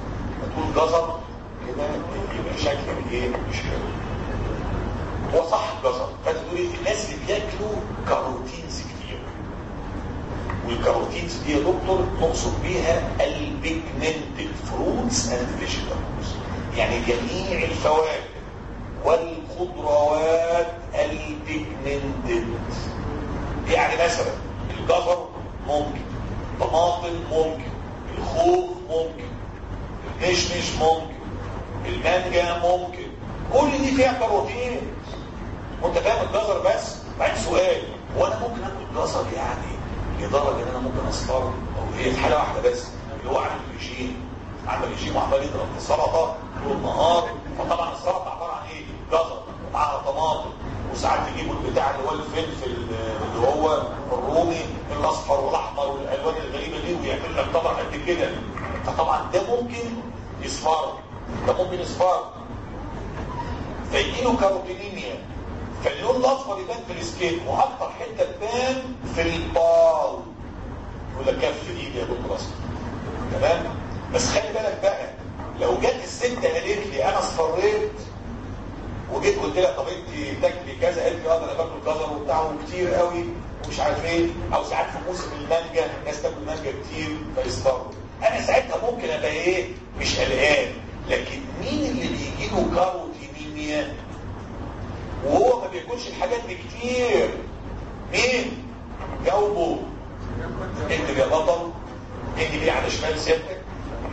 تقول جزر كده يبقى شكل ايه مش حلو هو صح الجزر فانت تقول ايه الناس اللي بياكلوا كاروتينز كتير والكاروتينز دي يا دكتور نقصد بيها البيجمنتد فروتس اند فيجيتابلز يعني جميع الفواكه والخضروات البيجمنتد يعني مثلا الجزر ممكن طماطم ممكن الخوخ ممكن المشمش ممكن المانجا ممكن كل دي فيها كاروتين وانت فاهم الجزر بس بعد سؤال هو انا ممكن اكل جزر يعني لدرجه ان انا ممكن اصفر او هي في حاله واحده بس اللي هو عامل ريجيم عامل ريجيم وعمال يضرب في السلطه طول النهار فطبعا السلطه عباره عن ايه؟ جزر ومعاها طماطم وساعات يجيبوا البتاع اللي هو الفلفل اللي هو الرومي الاصفر والاحمر والالوان الغريبه دي ويعمل لك طبق قد كده فطبعا ده ممكن يصفر ده ممكن يصفر فيجيله كاروتينيميا فاللون الاصفر يبان في السكين واكتر حته تبان في الباو يقول لك كف ايدي يا دكتور اصفر تمام بس خلي بالك بقى لو جت الست قالت لي انا اصفريت وجيت قلت لها طب انت تاكلي كذا قالت لي اه انا باكل جزر وبتاع وكتير قوي ومش عارف ايه او ساعات في موسم المانجا الناس تاكل مانجا كتير فيصفروا انا ساعتها ممكن ابقى ايه مش قلقان لكن مين اللي بيجي له كاروتينيميا وهو ما بياكلش الحاجات دي كتير مين جاوبه انت يا بطل انت دي على شمال سيادتك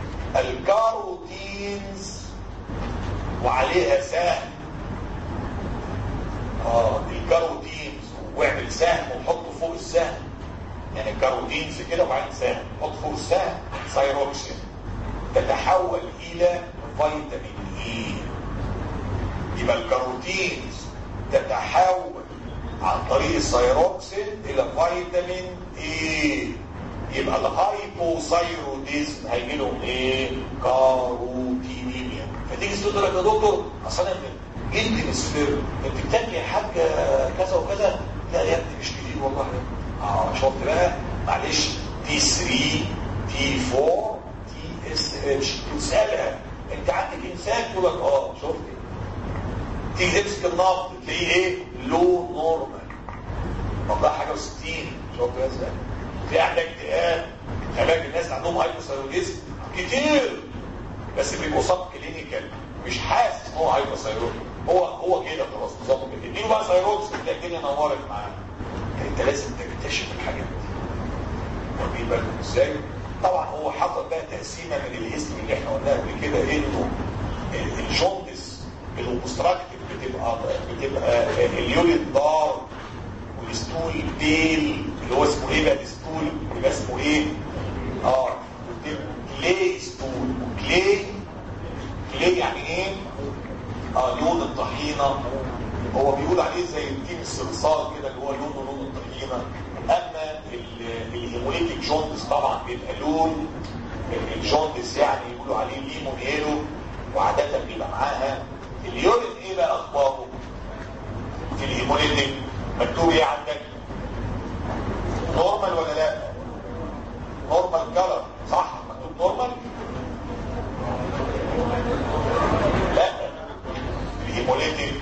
الكاروتينز وعليها سهم اه الكاروتينز واعمل سهم وحطه فوق السهم يعني الكاروتينز كده وبعدين سهم حط فوق السهم سايروكسين تتحول الى فيتامين اي يبقى الكاروتينز تتحول عن طريق السايروكسين الى فيتامين اي يبقى الهايبوثايروديزم هيجي لهم ايه كاروتينيميا فتيجي تقول لك يا دكتور اصل انا انت مصفر انت بتاكلي حاجه كذا وكذا لا يا ابني مش كتير والله اه شفت بقى معلش تي 3 تي 4 تي اس اتش تسالها انت عندك انسان تقول لك اه شفت تيجي تمسك النبض تلاقيه ايه لو نورمال والله حاجه و60 شفت يا زلمه تلاقي عندك اكتئاب خلاك الناس اللي عندهم هايبوثايروديزم كتير بس بيبقوا صاب كلينيكال مش حاسس ان هو هايبوثايرود هو هو كده خلاص نظامه كده اديله بقى ثايروكس تلاقي الدنيا نورت معاه انت لازم تكتشف الحاجات دي واخدين بالكم ازاي طبعا هو حصل بقى تقسيمه من الاسم اللي احنا قلناه قبل كده انه الجوندس الاوبستراكتيف بتبقى بتبقى اليورين دار والستول بيل اللي هو اسمه ايه بقى الستول يبقى اسمه ايه اه كلي ستول وكلي كلي يعني ايه اه لون الطحينه هو بيقول عليه زي التين الصلصال كده اللي هو لونه لون الطحينه اما الهيموليتيك جوندس طبعا بيبقى لون الجوندس يعني يقولوا عليه ليمون يلو وعاده بيبقى معاها اليورين ايه بقى اخباره في الهيموليتيك مكتوب ايه عندك نورمال ولا لا نورمال كلر صح مكتوب نورمال لا الهيموليتيك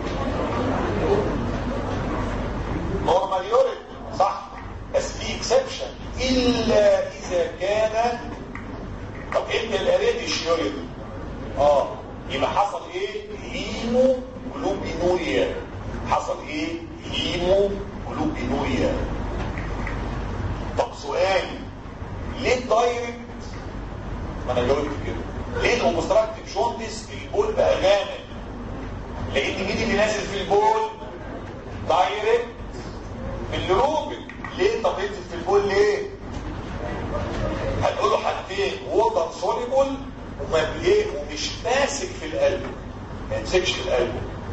نورمال يورين صح بس في اكسبشن الا اذا كان طب انت الاريدش يورين اه يبقى حصل ايه هيمو جلوبينوريا حصل ايه هيمو جلوبينوريا طب سؤال ليه الدايركت ما انا جاوبت كده ليه الاوبستراكتيف شونتس البول بقى غامق لان مين اللي نازل في البول دايركت بالروبن ليه طب ينزل في البول ليه هنقول له حاجتين ووتر سوليبل وما ايه ومش ماسك في القلب ما يمسكش في القلب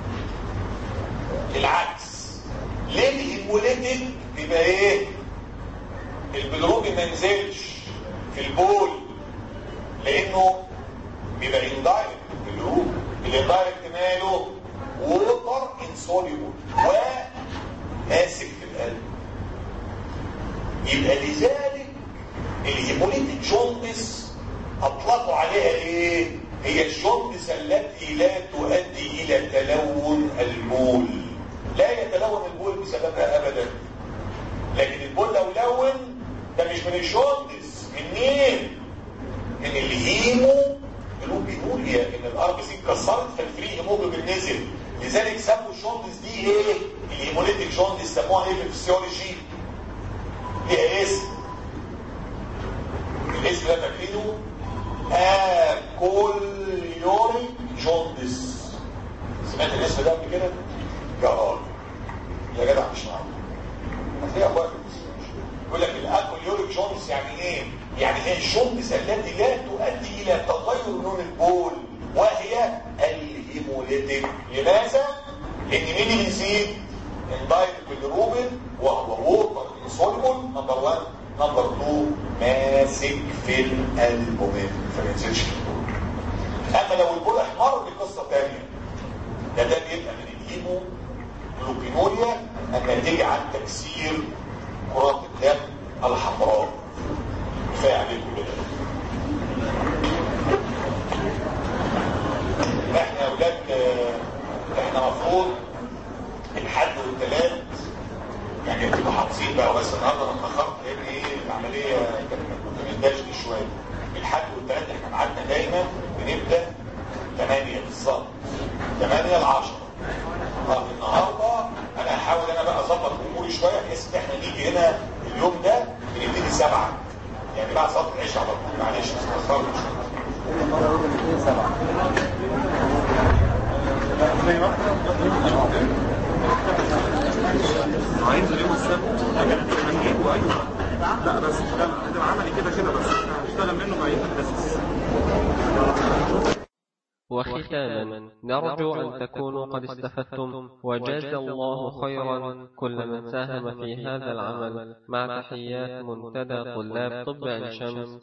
العكس ليه الهيموليتيك بيبقى ايه البلروبي ما ينزلش في البول لانه بيبقى اندايركت البلروبي الاندايركت ماله ووتر انسوليبل وماسك في القلب يبقى لذلك الهيموليتيك جوندس اطلقوا عليها ايه هي الجوندس التي لا تؤدي الى تلون البول لا يتلون البول بسببها ابدا لكن البول لو لون ده مش من الجوندس من مين من الهيمو الوبينوريا ان الار بي سي اتكسرت فالفري هيموجلوبين نزل لذلك سموا الجوندس دي ايه الهيموليتيك جوندس سموها ايه في الفسيولوجي ليها اسم الاسم ده فاكرينه اكوليوري جوندس سمعت الاسم ده قبل كده يا راجل يا جدع مش معقول هتلاقي اخويا في الفسيولوجي يقول لك الاكوليوريك جوندس يعني ايه يعني هي الجوندس التي لا تؤدي الى تغير لون البول وهي الهيموليتيك لماذا لان مين اللي بيزيد اندايركت بالروبين وهو ووتر انسوليبل نمبر 1 نمبر 2 ماسك في الالبومين فما ينزلش في البول اما لو البول احمر دي قصه ثانيه ده ده بيبقى من الهيمو جلوبينوريا الناتجه عن تكسير كرات الدم الحمراء كفايه عليكم كده احنا يا اولاد احنا مفروض الحد والثلاث يعني بتبقوا حافظين بقى بس النهارده انا اتاخرت لان ايه العمليه كانت متدشت شويه الحد والثلاث احنا ميعادنا دايما بنبدا 8 بالظبط 8 ل 10 اه النهارده انا هحاول انا بقى اظبط اموري شويه بحيث ان احنا نيجي هنا اليوم ده بنبتدي 7 يعني بعد صلاه العشاء على طول معلش بس اتاخرت عايز اليوم السبت هنجيبه ايوه لا بس ده هتبقى عملي كده كده بس هنشتغل منه بعيد الاساس وختاما نرجو أن تكونوا قد استفدتم وجزى الله خيرا كل من ساهم في هذا العمل مع تحيات منتدى طلاب طب عين شمس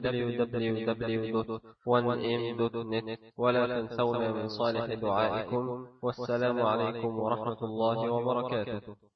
www.1m.net ولا تنسونا من صالح دعائكم والسلام عليكم ورحمة الله وبركاته